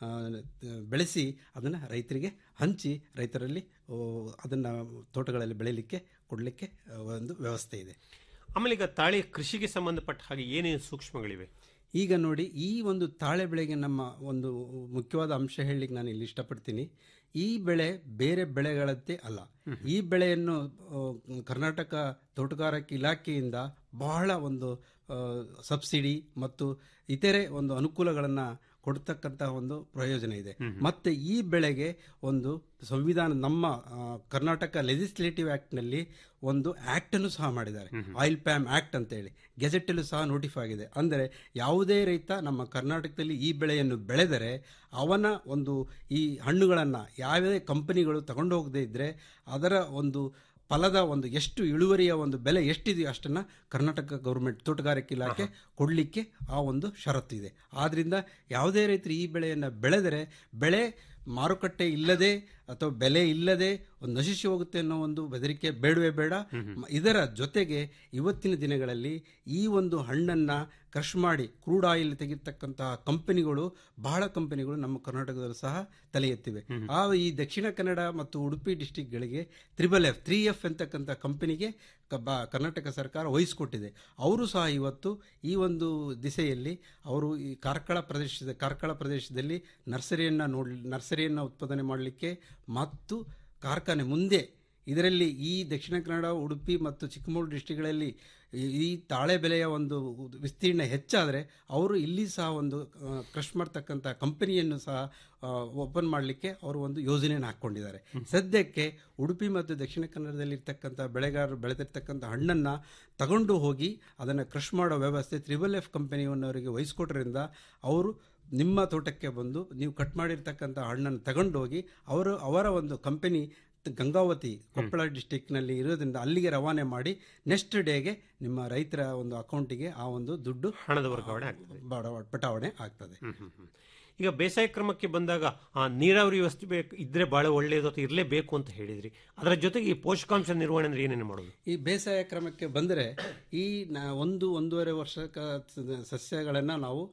ಬೆಳೆಸಿ ಅದನ್ನು ರೈತರಿಗೆ ಹಂಚಿ ರೈತರಲ್ಲಿ ಓ, ಅದನ್ನ ತೋಟಗಳಲ್ಲಿ ಬೆಳೀಲಿಕ್ಕೆ ಕೊಡಲಿಕ್ಕೆ ಒಂದು ವ್ಯವಸ್ಥೆ ಇದೆ ಆಮೇಲೆ ಈಗ ತಾಳೆ ಕೃಷಿಗೆ ಸಂಬಂಧಪಟ್ಟ ಹಾಗೆ ಏನೇನು ಸೂಕ್ಷ್ಮಗಳಿವೆ ಈಗ ನೋಡಿ ಈ ಒಂದು ತಾಳೆ ಬೆಳೆಗೆ ನಮ್ಮ ಒಂದು ಮುಖ್ಯವಾದ ಅಂಶ ಹೇಳಲಿಕ್ಕೆ ನಾನು ಇಲ್ಲಿ ಇಷ್ಟಪಡ್ತೀನಿ ಈ ಬೆಳೆ ಬೇರೆ ಬೆಳೆಗಳಂತೆ ಅಲ್ಲ ಈ ಬೆಳೆಯನ್ನು ಆ, ಕರ್ನಾಟಕ ತೋಟಗಾರಿಕೆ ಇಲಾಖೆಯಿಂದ ಬಹಳ ಒಂದು ಆ, ಸಬ್ಸಿಡಿ ಮತ್ತು ಇತರೆ ಒಂದು ಅನುಕೂಲಗಳನ್ನು ಕೊಡ್ತಕ್ಕಂತಹ ಒಂದು ಪ್ರಯೋಜನ ಇದೆ ಮತ್ತೆ ಈ ಬೆಳೆಗೆ ಒಂದು ಸಂವಿಧಾನ ನಮ್ಮ ಆ, ಕರ್ನಾಟಕ ಲೆಜಿಸ್ಲೇಟಿವ್ ಆಕ್ಟ್ನಲ್ಲಿ ಒಂದು ಆಕ್ಟ್ ಅನ್ನು ಸಹ ಮಾಡಿದ್ದಾರೆ ಆಯಿಲ್ ಪ್ಯಾಮ್ ಆಕ್ಟ್ ಅಂತ ಹೇಳಿ ಗೆಜೆಟ್ ಅಲ್ಲೂ ಸಹ ನೋಟಿಫೈ ಆಗಿದೆ ಅಂದರೆ ಯಾವುದೇ ರೈತ ನಮ್ಮ ಕರ್ನಾಟಕದಲ್ಲಿ ಈ ಬೆಳೆಯನ್ನು ಬೆಳೆದರೆ ಅವನ ಒಂದು ಈ ಹಣ್ಣುಗಳನ್ನು ಯಾವುದೇ ಕಂಪನಿಗಳು ತಗೊಂಡು ಹೋಗದೇ ಇದ್ರೆ ಅದರ ಒಂದು ಫಲದ ಒಂದು ಎಷ್ಟು ಇಳುವರಿಯ ಒಂದು ಬೆಲೆ ಎಷ್ಟಿದೆಯೋ ಅಷ್ಟನ್ನ ಕರ್ನಾಟಕ ಗೌರ್ಮೆಂಟ್ ತೋಟಗಾರಿಕೆ ಇಲಾಖೆ ಕೊಡಲಿಕ್ಕೆ ಆ ಒಂದು ಷರತ್ತು ಇದೆ ಆದ್ರಿಂದ ಯಾವುದೇ ರೈತರು ಈ ಬೆಳೆಯನ್ನು ಬೆಳೆದರೆ ಬೆಳೆ ಮಾರುಕಟ್ಟೆ ಇಲ್ಲದೆ ಅಥವಾ ಬೆಲೆ ಇಲ್ಲದೆ ಒಂದು ನಶಿಸಿ ಹೋಗುತ್ತೆ ಅನ್ನೋ ಒಂದು ಬೆದರಿಕೆ ಬೇಡವೇ ಬೇಡ ಮ- ಇದರ ಜೊತೆಗೆ ಇವತ್ತಿನ ದಿನಗಳಲ್ಲಿ ಈ ಒಂದು ಹಣ್ಣನ್ನ ಕ್ರಷ್ ಮಾಡಿ ಕ್ರೂಡ್ ಆಯಿಲ್ ತೆಗಿತಕ್ಕಂತಹ ಕಂಪನಿಗಳು ಬಹಳ ಕಂಪನಿಗಳು ನಮ್ಮ ಕರ್ನಾಟಕದಲ್ಲೂ ಸಹ ತಲೆ ಎತ್ತಿವೆ ಆ ಈ ದಕ್ಷಿಣ ಕನ್ನಡ ಮತ್ತು ಉಡುಪಿ ಡಿಸ್ಟಿಕ್ಗಳಿಗೆ ತ್ರಿಬಲ್ ಎಫ್ ತ್ರೀ ಎಫ್ ಅಂತಕ್ಕಂಥ ಕಂಪನಿಗೆ ಕ- ಬ- ಕರ್ನಾಟಕ ಸರ್ಕಾರ ವಹಿಸಿಕೊಟ್ಟಿದೆ ಅವರು ಸಹ ಇವತ್ತು ಈ ಒಂದು ದಿಸೆಯಲ್ಲಿ ಅವರು ಈ ಕಾರ್ಕಳ ಪ್ರದೇಶದ ಕಾರ್ಕಳ ಪ್ರದೇಶದಲ್ಲಿ ನರ್ಸರಿಯನ್ನು ನೋಡಿ ನರ್ಸರಿಯನ್ನು ಉತ್ಪಾದನೆ ಮಾಡಲಿಕ್ಕೆ ಮತ್ತು ಕಾರ್ಖಾನೆ ಮುಂದೆ ಇದರಲ್ಲಿ ಈ ದಕ್ಷಿಣ ಕನ್ನಡ ಉಡುಪಿ ಮತ್ತು ಚಿಕ್ಕಮಗಳೂರು ಡಿಸ್ಟಿಕ್ಗಳಲ್ಲಿ ಈ- ಈ ತಾಳೆ ಬೆಲೆಯ ಒಂದು ವಿಸ್ತೀರ್ಣ ಹೆಚ್ಚಾದರೆ ಅವರು ಇಲ್ಲಿ ಸಹ ಒಂದು ಕ್ರಷ್ ಮಾಡ್ತಕ್ಕಂಥ ಕಂಪನಿಯನ್ನು ಸಹ ಓಪನ್ ಮಾಡಲಿಕ್ಕೆ ಅವರು ಒಂದು ಯೋಜನೆಯನ್ನು ಹಾಕ್ಕೊಂಡಿದ್ದಾರೆ ಸದ್ಯಕ್ಕೆ ಉಡುಪಿ ಮತ್ತು ದಕ್ಷಿಣ ಕನ್ನಡದಲ್ಲಿ ಇರ್ತಕ್ಕಂಥ ಬೆಳೆಗಾರರು ಬೆಳೆದಿರ್ತಕ್ಕಂಥ ಹಣ್ಣನ್ನು ತಗೊಂಡು ಹೋಗಿ ಅದನ್ನು ಕ್ರಷ್ ಮಾಡೋ ವ್ಯವಸ್ಥೆ ತ್ರಿಬಲ್ ಎಫ್ ಕಂಪನಿಯವನ್ನವರಿಗೆ ವಹಿಸ್ಕೊಟ್ರಿಂದ ಅವರು ನಿಮ್ಮ ತೋಟಕ್ಕೆ ಬಂದು ನೀವು ಕಟ್ ಮಾಡಿರ್ತಕ್ಕಂಥ ಹಣ್ಣನ್ನು ತಗೊಂಡೋಗಿ ಅವರು ಅವರ ಒಂದು ಕಂಪನಿ ಗಂಗಾವತಿ ಕೊಪ್ಪಳ ಡಿಸ್ಟಿಕ್ನಲ್ಲಿ ಇರೋದ್ರಿಂದ ಅಲ್ಲಿಗೆ ರವಾನೆ ಮಾಡಿ ನೆಕ್ಸ್ಟ್ ಡೇಗೆ ನಿಮ್ಮ ರೈತರ ಒಂದು ಅಕೌಂಟಿಗೆ ಆ ಒಂದು ದುಡ್ಡು ಹಣದ ವರ್ಗಾವಣೆ ಆಗ್ತದೆ ಬಡ- ಪಟಾವಣೆ ಆಗ್ತದೆ ಹ್ಮ್, ಹ್ಮ್, ಹ್ಮ್. ಈಗ ಬೇಸಾಯ ಕ್ರಮಕ್ಕೆ ಬಂದಾಗ ಆ ನೀರಾವರಿ ವ್ಯವಸ್ಥೆ ಬೇಕು ಇದ್ರೆ ಬಹಳ ಒಳ್ಳೆಯದು ಅಥವಾ ಇರಲೇಬೇಕು ಅಂತ ಹೇಳಿದ್ರಿ ಅದರ ಜೊತೆಗೆ ಈ ಪೋಷಕಾಂಶ ನಿರ್ವಹಣೆ ಅಂದ್ರೆ ಏನೇನು ಮಾಡೋದು ಈ ಬೇಸಾಯ ಕ್ರಮಕ್ಕೆ ಬಂದರೆ ಈ ನ- ಒಂದು ಒಂದೂವರೆ ವರ್ಷ ಸಸ್ಯಗಳನ್ನು ನಾವು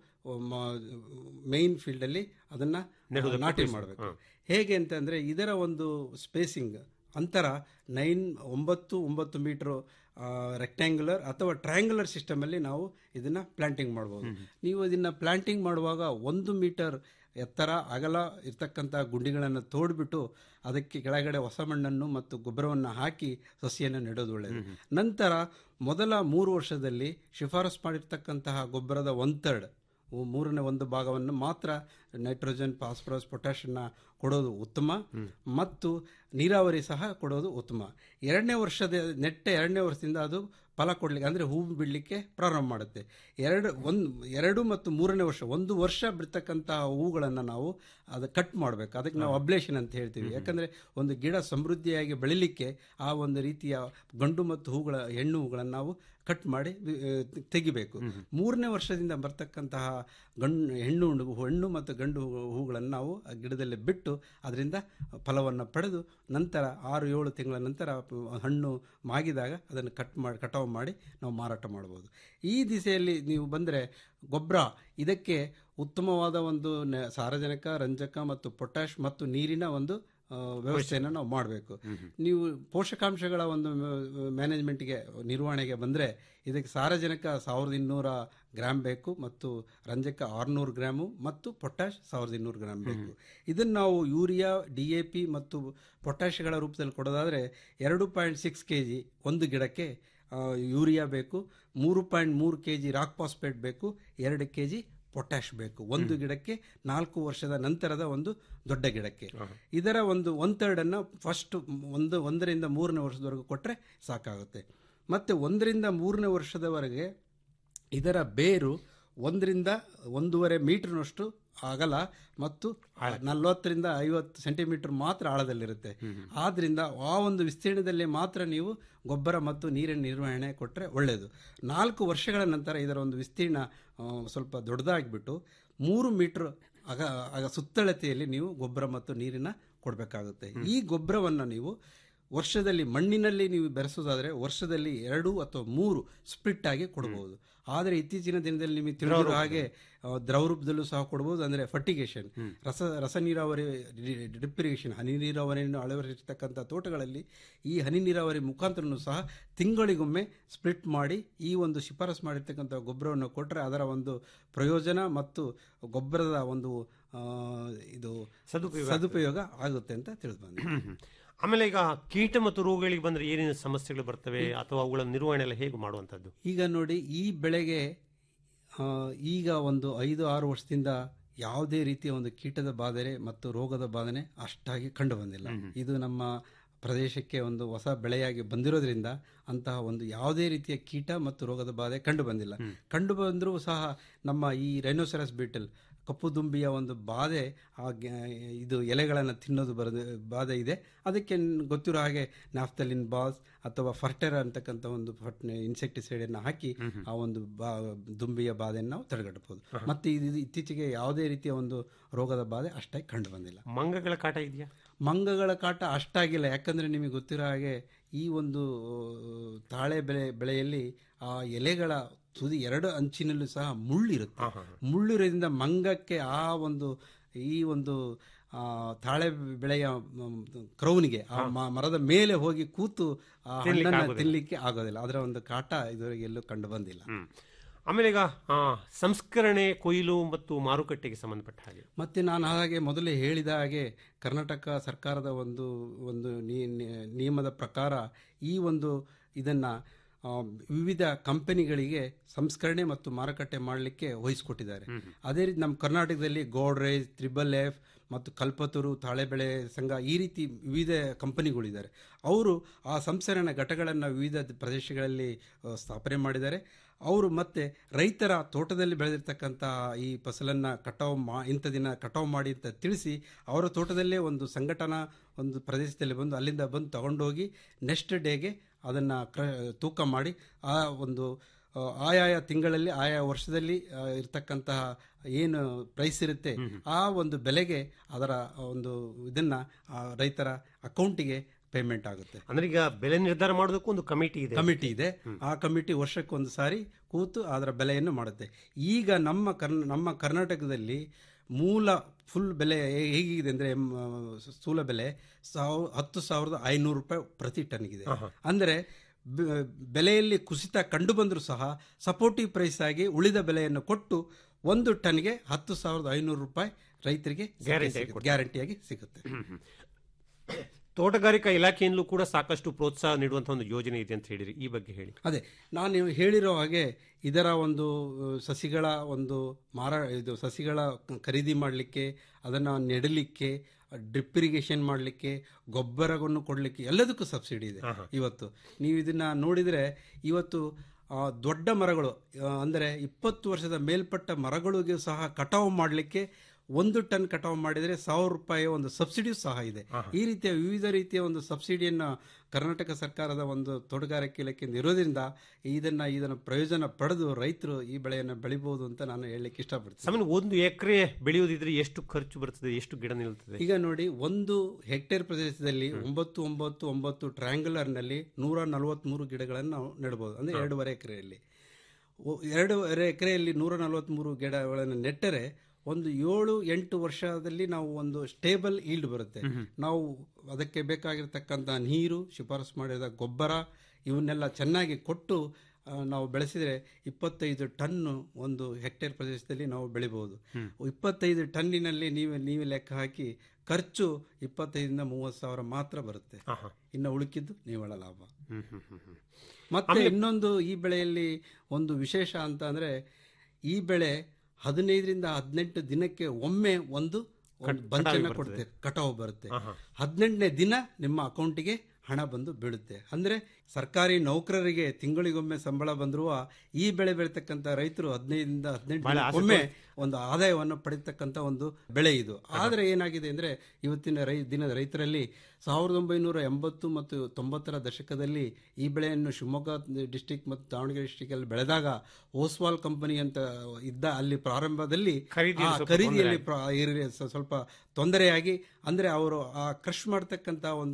ಮೇನ್ ಫೀಲ್ಡಲ್ಲಿ ಅದನ್ನು ನಾಟಿ ಮಾಡಬೇಕು ಹೇಗೆ ಅಂತಂದರೆ ಇದರ ಒಂದು ಸ್ಪೇಸಿಂಗ್ ಅಂತರ ನೈನ್ ಒಂಬತ್ತು ಒಂಬತ್ತು ಮೀಟ್ರು ರೆಕ್ಟ್ಯಾಂಗ್ಯುಲರ್ ಅಥವಾ ಟ್ರಯಾಂಗ್ಯುಲರ್ ಸಿಸ್ಟಮಲ್ಲಿ ನಾವು ಇದನ್ನು ಪ್ಲಾಂಟಿಂಗ್ ಮಾಡ್ಬೋದು ನೀವು ಇದನ್ನು ಪ್ಲಾಂಟಿಂಗ್ ಮಾಡುವಾಗ ಒಂದು ಮೀಟರ್ ಎತ್ತರ ಅಗಲ ಇರ್ತಕ್ಕಂಥ ಗುಂಡಿಗಳನ್ನು ತೋಡ್ಬಿಟ್ಟು ಅದಕ್ಕೆ ಕೆಳಗಡೆ ಹೊಸ ಮಣ್ಣನ್ನು ಮತ್ತು ಗೊಬ್ಬರವನ್ನು ಹಾಕಿ ಸಸಿಯನ್ನು ನೆಡೋದು ಒಳ್ಳೆಯದು ನಂತರ ಮೊದಲ ಮೂರು ವರ್ಷದಲ್ಲಿ ಶಿಫಾರಸು ಮಾಡಿರ್ತಕ್ಕಂತಹ ಗೊಬ್ಬರದ ಒನ್ ಥರ್ಡ್ ಮೂರನೇ ಒಂದು ಭಾಗವನ್ನು ಮಾತ್ರ ನೈಟ್ರೋಜನ್ ಫಾಸ್ಫರಸ್ ಪೊಟ್ಯಾಷನ್ನ ಕೊಡೋದು ಉತ್ತಮ ಮತ್ತು ನೀರಾವರಿ ಸಹ ಕೊಡೋದು ಉತ್ತಮ ಎರಡನೇ ವರ್ಷದ ನೆಟ್ಟ ಎರಡನೇ ವರ್ಷದಿಂದ ಅದು ಫಲ ಕೊಡ್ಲಿಕ್ಕೆ ಅಂದರೆ ಹೂವು ಬಿಡಲಿಕ್ಕೆ ಪ್ರಾರಂಭ ಮಾಡುತ್ತೆ ಎರಡು ಒಂದು ಎರಡು ಮತ್ತು ಮೂರನೇ ವರ್ಷ ಒಂದು ವರ್ಷ ಬಿಡ್ತಕ್ಕಂತಹ ಹೂಗಳನ್ನು ನಾವು ಅದು ಕಟ್ ಮಾಡಬೇಕು ಅದಕ್ಕೆ ನಾವು ಅಬ್ಲೇಷನ್ ಅಂತ ಹೇಳ್ತೀವಿ ಯಾಕಂದರೆ ಒಂದು ಗಿಡ ಸಮೃದ್ಧಿಯಾಗಿ ಬೆಳಿಲಿಕ್ಕೆ ಆ ಒಂದು ರೀತಿಯ ಗಂಡು ಮತ್ತು ಹೂಗಳ ಹೆಣ್ಣು ಹೂಗಳನ್ನು ನಾವು ಕಟ್ ಮಾಡಿ ವಿ- ಆ, ತೆಗಿಬೇಕು ಮೂರನೇ ವರ್ಷದಿಂದ ಬರ್ತಕ್ಕಂತಹ ಗಂಡು ಹೆಣ್ಣು ಹಣ್ಣು- ಹೆಣ್ಣು ಮತ್ತು ಗಂಡು ಹೂ- ಹೂಗಳನ್ನು ನಾವು ಆ ಗಿಡದಲ್ಲಿ ಬಿಟ್ಟು ಅದರಿಂದ ಫಲವನ್ನು ಪಡೆದು ನಂತರ ಆರು ಏಳು ತಿಂಗಳ ನಂತರ ಪ- ಹಣ್ಣು ಮಾಗಿದಾಗ ಅದನ್ನು ಕಟ್ ಮಾಡಿ ಕಟಾವು ಮಾಡಿ ನಾವು ಮಾರಾಟ ಮಾಡ್ಬೋದು ಈ ದಿಸೆಯಲ್ಲಿ ನೀವು ಬಂದರೆ ಗೊಬ್ಬರ ಇದಕ್ಕೆ ಉತ್ತಮವಾದ ಒಂದು ನ- ಸಾರಜನಕ ರಂಜಕ ಮತ್ತು ಪೊಟ್ಯಾಶ್ ಮತ್ತು ನೀರಿನ ಒಂದು ಆ, ವ್ಯವಸ್ಥೆಯನ್ನು ನಾವು ಮಾಡಬೇಕು ನೀವು ಪೋಷಕಾಂಶಗಳ ಒಂದು ಮ್ಯಾನೇಜ್ಮೆಂಟ್ಗೆ ನಿರ್ವಹಣೆಗೆ ಬಂದರೆ ಇದಕ್ಕೆ ಸಾರಜನಕ ಸಾವಿರದ ಇನ್ನೂರ ಗ್ರಾಮ್ ಬೇಕು ಮತ್ತು ರಂಜಕ ಆರುನೂರು ಗ್ರಾಮು ಮತ್ತು ಪೊಟ್ಯಾಶ್ ಸಾವಿರದ ಇನ್ನೂರು ಗ್ರಾಮ್ ಬೇಕು ಇದನ್ನು ನಾವು ಯೂರಿಯಾ ಡಿ ಎ ಪಿ ಮತ್ತು ಪೊಟ್ಯಾಶ್ಗಳ ರೂಪದಲ್ಲಿ ಕೊಡೋದಾದರೆ ಎರಡು ಪಾಯಿಂಟ್ ಸಿಕ್ಸ್ ಕೆ ಜಿ ಒಂದು ಗಿಡಕ್ಕೆ ಆ, ಯೂರಿಯಾ ಬೇಕು ಮೂರು ಪಾಯಿಂಟ್ ಮೂರು ಕೆ ಜಿ ರಾಕ್ ಫಾಸ್ಫೇಟ್ ಬೇಕು ಎರಡು ಕೆ ಜಿ ಪೊಟ್ಯಾಶ್ ಬೇಕು ಒಂದು ಗಿಡಕ್ಕೆ ನಾಲ್ಕು ವರ್ಷದ ನಂತರದ ಒಂದು ದೊಡ್ಡ ಗಿಡಕ್ಕೆ ಇದರ ಒಂದು ಒನ್ ಥರ್ಡ್ ಅನ್ನು ಫಸ್ಟ್ ಒಂದು ಒಂದರಿಂದ ಮೂರನೇ ವರ್ಷದವರೆಗೂ ಕೊಟ್ಟರೆ ಸಾಕಾಗುತ್ತೆ ಮತ್ತೆ ಒಂದರಿಂದ ಮೂರನೇ ವರ್ಷದವರೆಗೆ ಇದರ ಬೇರು ಒಂದರಿಂದ ಒಂದೂವರೆ ಮೀಟರ್ನಷ್ಟು ಅಗಲ ಮತ್ತು ನಲವತ್ತರಿಂದ ಐವತ್ತು ಸೆಂಟಿಮೀಟರ್ ಮಾತ್ರ ಆಳದಲ್ಲಿರುತ್ತೆ ಆದ್ರಿಂದ ಆ ಒಂದು ವಿಸ್ತೀರ್ಣದಲ್ಲಿ ಮಾತ್ರ ನೀವು ಗೊಬ್ಬರ ಮತ್ತು ನೀರಿನ ನಿರ್ವಹಣೆ ಕೊಟ್ಟರೆ ಒಳ್ಳೆಯದು ನಾಲ್ಕು ವರ್ಷಗಳ ನಂತರ ಇದರ ಒಂದು ವಿಸ್ತೀರ್ಣ ಆ, ಸ್ವಲ್ಪ ದೊಡ್ಡದಾಗಿಬಿಟ್ಟು ಮೂರು ಮೀಟರ್ ಅಗ ಅಗ ಸುತ್ತಳತೆಯಲ್ಲಿ ನೀವು ಗೊಬ್ಬರ ಮತ್ತು ನೀರಿನ ಕೊಡಬೇಕಾಗುತ್ತೆ ಈ ಗೊಬ್ಬರವನ್ನು ನೀವು ವರ್ಷದಲ್ಲಿ ಮಣ್ಣಿನಲ್ಲಿ ನೀವು ಬೆರೆಸೋದಾದ್ರೆ ವರ್ಷದಲ್ಲಿ ಎರಡು ಅಥವಾ ಮೂರು ಸ್ಪ್ಲಿಟ್ ಆಗಿ ಕೊಡಬಹುದು ಆದರೆ ಇತ್ತೀಚಿನ ದಿನದಲ್ಲಿ ನಿಮಗೆ ತಿಳಿದಿರೋ ಹಾಗೆ ಆ, ದ್ರವ ರೂಪದಲ್ಲೂ ಸಹ ಕೊಡಬಹುದು ಅಂದ್ರೆ ಫರ್ಟಿಗೇಷನ್ ರಸ ರಸ ನೀರಾವರಿ ಡ್ರಿಪ್ ಇರಿಗೇಷನ್ ಹನಿ ನೀರಾವರಿಯನ್ನು ಅಳವಡಿಸಿರ್ತಕ್ಕಂಥ ತೋಟಗಳಲ್ಲಿ ಈ ಹನಿ ನೀರಾವರಿ ಮುಖಾಂತರನೂ ಸಹ ತಿಂಗಳಿಗೊಮ್ಮೆ ಸ್ಪ್ಲಿಟ್ ಮಾಡಿ ಈ ಒಂದು ಶಿಫಾರಸು ಮಾಡಿರ್ತಕ್ಕಂಥ ಗೊಬ್ಬರವನ್ನು ಕೊಟ್ಟರೆ ಅದರ ಒಂದು ಪ್ರಯೋಜನ ಮತ್ತು ಗೊಬ್ಬರದ ಒಂದು ಆ, ಇದು ಸದುಪಯೋಗ ಸದುಪಯೋಗ ಆಗುತ್ತೆ ಅಂತ ತಿಳಿದು ಬಂದಿದೆ ಹ್ಮ್, ಹ್ಮ್. ಆಮೇಲೆ ಈಗ ಕೀಟ ಮತ್ತು ರೋಗಗಳಿಗೆ ಬಂದ್ರೆ ಏನೇನು ಸಮಸ್ಯೆಗಳು ಬರ್ತವೆ ಅಥವಾ ಅವುಗಳ ನಿರ್ವಹಣೆ ಎಲ್ಲ ಹೇಗೆ ಮಾಡುವಂತದ್ದು ಈಗ ನೋಡಿ ಈ ಬೆಳೆಗೆ ಆ, ಈಗ ಒಂದು ಐದು ಆರು ವರ್ಷದಿಂದ ಯಾವುದೇ ರೀತಿಯ ಒಂದು ಕೀಟದ ಬಾಧನೆ ಮತ್ತು ರೋಗದ ಬಾಧನೆ ಅಷ್ಟಾಗಿ ಕಂಡು ಬಂದಿಲ್ಲ ಇದು ನಮ್ಮ ಪ್ರದೇಶಕ್ಕೆ ಒಂದು ಹೊಸ ಬೆಳೆಯಾಗಿ ಬಂದಿರೋದ್ರಿಂದ ಅಂತಹ ಒಂದು ಯಾವುದೇ ರೀತಿಯ ಕೀಟ ಮತ್ತು ರೋಗದ ಬಾಧೆ ಕಂಡು ಬಂದಿಲ್ಲ ಕಂಡು ಬಂದರೂ ಸಹ ನಮ್ಮ ಈ ರೈನೋಸೆರಸ್ ಬೀಟಲ್ ಕಪ್ಪು ದುಂಬಿಯ ಒಂದು ಬಾಧೆ ಆ ಗ- ಇದು ಎಲೆಗಳನ್ನು ತಿನ್ನೋದು ಬರೋದು ಬಾಧೆ ಇದೆ ಅದಕ್ಕೆ ನ್- ಗೊತ್ತಿರೋ ಹಾಗೆ ನಾಫ್ತಲಿನ್ ಬಾಸ್ ಅಥವಾ ಫರ್ಟೆರ ಅಂತಕ್ಕಂಥ ಒಂದು ಇನ್ಸೆಕ್ಟಿಸೈಡ್ ಅನ್ನು ಹಾಕಿ ಆ ಒಂದು ಬಾ ದುಂಬಿಯ ಬಾಧೆಯನ್ನು ನಾವು ತಡೆಗಟ್ಟಬಹುದು ಮತ್ತೆ ಇದು ಇತ್ತೀಚೆಗೆ ಯಾವುದೇ ರೀತಿಯ ಒಂದು ರೋಗದ ಬಾಧೆ ಅಷ್ಟಾಗಿ ಕಂಡು ಬಂದಿಲ್ಲ ಮಂಗಗಳ ಕಾಟ ಇದೆಯಾ ಮಂಗಗಳ ಕಾಟ ಅಷ್ಟಾಗಿಲ್ಲ ಯಾಕಂದ್ರೆ ನಿಮಗೆ ಗೊತ್ತಿರೋ ಹಾಗೆ ಈ ಒಂದು ತಾಳೆ ಬೆಳೆ ಬೆಳೆಯಲ್ಲಿ ಆ ಎಲೆಗಳ ತುದಿ ಎರಡು ಅಂಚಿನಲ್ಲೂ ಸಹ ಮುಳ್ಳಿರುತ್ತೆ ಮುಳ್ಳಿರೋದ್ರಿಂದ ಮಂಗಕ್ಕೆ ಆ ಒಂದು ಈ ಒಂದು ಆ, ತಾಳೆ ಬೆಳೆಯ ಮ್, ಕ್ರೌನಿಗೆ ಆ ಮ- ಮರದ ಮೇಲೆ ಹೋಗಿ ಕೂತು ಆ ಹಣ್ಣನ್ನ ತಿನ್ಲಿಕ್ಕೆ ಆಗೋದಿಲ್ಲ ಅದರ ಒಂದು ಕಾಟ ಇದುವರೆಗೆ ಎಲ್ಲೂ ಕಂಡು ಬಂದಿಲ್ಲ ಹ್ಮ್. ಆಮೇಲೆ ಈಗ ಆ, ಸಂಸ್ಕರಣೆ ಕೊಯ್ಲು ಮತ್ತು ಮಾರುಕಟ್ಟೆಗೆ ಸಂಬಂಧಪಟ್ಟ ಹಾಗೆ ಮತ್ತೆ ನಾನು ಹಾಗೆ ಮೊದಲೇ ಹೇಳಿದ ಹಾಗೆ ಕರ್ನಾಟಕ ಸರ್ಕಾರದ ಒಂದು ಒಂದು ನೀ- ನೀ- ನಿಯಮದ ಪ್ರಕಾರ ಈ ಒಂದು ಇದನ್ನ ಆ, ವಿವಿಧ ಕಂಪನಿಗಳಿಗೆ ಸಂಸ್ಕರಣೆ ಮತ್ತು ಮಾರುಕಟ್ಟೆ ಮಾಡಲಿಕ್ಕೆ ವಹಿಸಿಕೊಟ್ಟಿದ್ದಾರೆ ಅದೇ ರೀತಿ ನಮ್ಮ ಕರ್ನಾಟಕದಲ್ಲಿ ಗೋಡ್ರೇಜ್ ತ್ರಿಬಲ್ ಎಫ್ ಮತ್ತು ಕಲ್ಪತರು ತಾಳೆಬೆಳೆ ಸಂಘ ಈ ರೀತಿ ವಿವಿಧ ಕಂಪನಿಗಳಿದ್ದಾರೆ ಅವರು ಆ ಸಂಸ್ಕರಣಾ ಘಟಗಳನ್ನು ವಿವಿಧ ಪ್ರದೇಶಗಳಲ್ಲಿ ಆ, ಸ್ಥಾಪನೆ ಮಾಡಿದ್ದಾರೆ ಅವರು ಮತ್ತೆ ರೈತರ ತೋಟದಲ್ಲಿ ಬೆಳೆದಿರ್ತಕ್ಕಂಥ ಈ ಫಸಲನ್ನ ಕಟಾವು ಮಾ ಇಂಥ ದಿನ ಕಟಾವು ಮಾಡಿ ಅಂತ ತಿಳಿಸಿ ಅವರ ತೋಟದಲ್ಲೇ ಒಂದು ಸಂಘಟನಾ ಒಂದು ಪ್ರದೇಶದಲ್ಲಿ ಬಂದು ಅಲ್ಲಿಂದ ಬಂದು ತಗೊಂಡೋಗಿ ನೆಕ್ಸ್ಟ್ ಡೇಗೆ ಅದನ್ನು ಕ್ರ ತೂಕ ಮಾಡಿ ಆ ಒಂದು ಆ, ಆಯಾಯ ತಿಂಗಳಲ್ಲಿ ಆಯಾ ವರ್ಷದಲ್ಲಿ ಆ, ಇರ್ತಕ್ಕಂತಹ ಏನು ಪ್ರೈಸ್ ಇರುತ್ತೆ ಆ ಒಂದು ಬೆಲೆಗೆ ಅದರ ಒಂದು ಇದನ್ನ ಆ, ರೈತರ ಅಕೌಂಟಿಗೆ ಪೇಮೆಂಟ್ ಆಗುತ್ತೆ ಅಂದ್ರೆ ಈಗ ಬೆಲೆ ನಿರ್ಧಾರ ಮಾಡೋದಕ್ಕೂ ಒಂದು ಕಮಿಟಿ ಇದೆ ಕಮಿಟಿ ಇದೆ ಆ ಕಮಿಟಿ ವರ್ಷಕ್ಕೊಂದು ಸಾರಿ ಕೂತು ಅದರ ಬೆಲೆಯನ್ನು ಮಾಡುತ್ತೆ ಈಗ ನಮ್ಮ ಕರ್ನ ನಮ್ಮ ಕರ್ನಾಟಕದಲ್ಲಿ ಮೂಲ ಫುಲ್ ಬೆಲೆ ಹೇ- ಹೇಗಿದೆ ಅಂದ್ರೆ ಮ್, ಸ್ಥೂಲ ಬೆಲೆ ಸಾವ್ ಹತ್ತು ಸಾವಿರದ ಐನೂರು ರೂಪಾಯಿ ಪ್ರತಿ ಟನ್ಗಿದೆ ಅಂದ್ರೆ ಬೆ- ಬೆಲೆಯಲ್ಲಿ ಕುಸಿತ ಕಂಡು ಬಂದರೂ ಸಹ ಸಪೋರ್ಟಿವ್ ಪ್ರೈಸ್ ಆಗಿ ಉಳಿದ ಬೆಲೆಯನ್ನು ಕೊಟ್ಟು ಒಂದು ಟನ್ಗೆ ಹತ್ತು ಸಾವಿರದ ಐನೂರು ರೂಪಾಯಿ ರೈತರಿಗೆ Guarantee ಗ್ಯಾರಂಟಿಯಾಗಿ ಸಿಗುತ್ತೆ ತೋಟಗಾರಿಕಾ ಇಲಾಖೆಯಿಂದಲೂ ಕೂಡ ಸಾಕಷ್ಟು ಪ್ರೋತ್ಸಾಹ ನೀಡುವಂತಹ ಒಂದು ಯೋಜನೆ ಇದೆ ಅಂತ ಹೇಳಿರಿ ಈ ಬಗ್ಗೆ ಹೇಳಿ ಅದೇ ನಾನು ಹೇಳಿರೋ ಹಾಗೆ ಇದರ ಒಂದು ಅಹ್, ಸಸಿಗಳ ಒಂದು ಮಾರ ಇದು ಸಸಿಗಳ ಖರೀದಿ ಮಾಡಲಿಕ್ಕೆ ಅದನ್ನು ನೆಡಲಿಕ್ಕೆ ಡ್ರಿಪ್ ಇರಿಗೇಷನ್ ಮಾಡಲಿಕ್ಕೆ ಗೊಬ್ಬರವನ್ನು ಕೊಡಲಿಕ್ಕೆ ಎಲ್ಲದಕ್ಕೂ ಸಬ್ಸಿಡಿ ಇದೆ ಇವತ್ತು ನೀವು ಇದನ್ನ ನೋಡಿದರೆ ಇವತ್ತು ಆ, ದೊಡ್ಡ ಮರಗಳು ಆ, ಅಂದರೆ ಇಪ್ಪತ್ತು ವರ್ಷದ ಮೇಲ್ಪಟ್ಟ ಮರಗಳಿಗೂ ಸಹ ಕಟಾವು ಮಾಡಲಿಕ್ಕೆ ಒಂದು ಟನ್ ಕಟಾವು ಮಾಡಿದರೆ ಸಾವಿರ ರೂಪಾಯಿ ಒಂದು ಸಬ್ಸಿಡಿಯೂ ಸಹ ಇದೆ ಈ ರೀತಿಯ ವಿವಿಧ ರೀತಿಯ ಒಂದು ಸಬ್ಸಿಡಿಯನ್ನು ಕರ್ನಾಟಕ ಸರ್ಕಾರದ ಒಂದು ತೋಟಗಾರಿಕೆ ಇಲಾಖೆಯಿಂದ ಇರೋದ್ರಿಂದ ಇದನ್ನ ಇದನ್ನ ಪ್ರಯೋಜನ ಪಡೆದು ರೈತರು ಈ ಬೆಳೆಯನ್ನು ಬೆಳಿಬಹುದು ಅಂತ ನಾನು ಹೇಳಲಿಕ್ಕೆ ಇಷ್ಟಪಡ್ತೀನಿ ಸಾಮಾನ್ಯ ಒಂದು ಎಕರೆ ಬೆಳೆಯುವುದಿದ್ರೆ ಎಷ್ಟು ಖರ್ಚು ಬರ್ತದೆ ಎಷ್ಟು ಗಿಡ ನಿಲ್ತದೆ ಈಗ ನೋಡಿ ಒಂದು ಹೆಕ್ಟೇರ್ ಪ್ರದೇಶದಲ್ಲಿ ಒಂಬತ್ತು ಒಂಬತ್ತು ಒಂಬತ್ತು ಟ್ರಯಾಂಗುಲರ್ ನಲ್ಲಿ ನೂರ ನಲವತ್ಮೂರು ಗಿಡಗಳನ್ನು ನಾವು ನೆಡಬಹುದು ಅಂದ್ರೆ ಎರಡೂವರೆ ಎಕರೆಯಲ್ಲಿ ಒ- ಎರಡೂವರೆ ಎಕರೆಯಲ್ಲಿ ನೂರ ನಲವತ್ಮೂರು ಗಿಡಗಳನ್ನು ನೆಟ್ಟರೆ ಒಂದು ಏಳು ಎಂಟು ವರ್ಷದಲ್ಲಿ ನಾವು ಒಂದು ಸ್ಟೇಬಲ್ ಈಲ್ಡ್ ಬರುತ್ತೆ ನಾವು ಅದಕ್ಕೆ ಬೇಕಾಗಿರ್ತಕ್ಕಂಥ ನೀರು ಶಿಫಾರಸು ಮಾಡಿದ ಗೊಬ್ಬರ ಇವನ್ನೆಲ್ಲ ಚೆನ್ನಾಗಿ ಕೊಟ್ಟು ಆ, ನಾವು ಬೆಳೆಸಿದರೆ ಇಪ್ಪತ್ತೈದು ಟನ್ನು ಒಂದು ಹೆಕ್ಟೇರ್ ಪ್ರದೇಶದಲ್ಲಿ ನಾವು ಬೆಳಿಬಹುದು ಇಪ್ಪತ್ತೈದು ಟನ್ನಿನಲ್ಲಿ ನೀವು ನೀವು ಲೆಕ್ಕ ಹಾಕಿ ಖರ್ಚು ಇಪ್ಪತ್ತೈದರಿಂದ ಮೂವತ್ತು ಸಾವಿರ ಮಾತ್ರ ಬರುತ್ತೆ ಇನ್ನು ಉಳುಕಿದ್ದು ನಿವ್ವಳ ಲಾಭ ಹ್ಮ್ ಹ್ಮ್ ಹ್ಮ್ ಹ್ಮ್ ಮತ್ತೆ ಇನ್ನೊಂದು ಈ ಬೆಳೆಯಲ್ಲಿ ಒಂದು ವಿಶೇಷ ಅಂತ ಅಂದ್ರೆ ಈ ಬೆಳೆ ಹದಿನೈದರಿಂದ ಹದಿನೆಂಟು ದಿನಕ್ಕೆ ಒಮ್ಮೆ ಒಂದು ಒಂದು ಬಂಚನ್ನ ಕೊಡುತ್ತೆ ಕಟಾವು ಬರುತ್ತೆ ಹದಿನೆಂಟನೇ ದಿನ ನಿಮ್ಮ ಅಕೌಂಟಿಗೆ ಹಣ ಬಂದು ಬೀಳುತ್ತೆ ಅಂದ್ರೆ ಸರ್ಕಾರಿ ನೌಕರರಿಗೆ ತಿಂಗಳಿಗೊಮ್ಮೆ ಸಂಬಳ ಬಂದರೂ ಈ ಬೆಳೆ ಬೆಳೀತಕ್ಕಂಥ ರೈತರು ಹದಿನೈದರಿಂದ ಹದಿನೆಂಟು ಒಮ್ಮೆ ಒಂದು ಆದಾಯವನ್ನು ಪಡಿತಕ್ಕಂಥ ಒಂದು ಬೆಳೆ ಇದು ಆದ್ರೆ ಏನಾಗಿದೆ ಅಂದ್ರೆ ಇವತ್ತಿನ ರೈ ದಿನದ ರೈತರಲ್ಲಿ ಸಾವಿರದ ಒಂಬೈನೂರ ಎಂಬತ್ತು ಮತ್ತು ತೊಂಬತ್ತರ ದಶಕದಲ್ಲಿ ಈ ಬೆಳೆಯನ್ನು ಶಿವಮೊಗ್ಗ ಡಿಸ್ಟಿಕ್ ಮತ್ತು ದಾವಣಗೆರೆ ಡಿಸ್ಟಿಕ್ ಅಲ್ಲಿ ಬೆಳೆದಾಗ ಓಸ್ವಾಲ್ ಕಂಪನಿ ಅಂತ ಇದ್ದ ಅಲ್ಲಿ ಪ್ರಾರಂಭದಲ್ಲಿ ಖರೀದಿಯಲ್ಲಿ ಆ ಸ್ವಲ್ಪ ಖರೀದಿಯಲ್ಲಿ ಪ್ರ- ಇರಿ- ಸ- ಸ್ವಲ್ಪ ತೊಂದರೆಯಾಗಿ ಅಂದ್ರೆ ಅವರು ಆ ಕ್ರಶ್ ಮಾಡ್ತಕ್ಕಂಥ ಒಂದು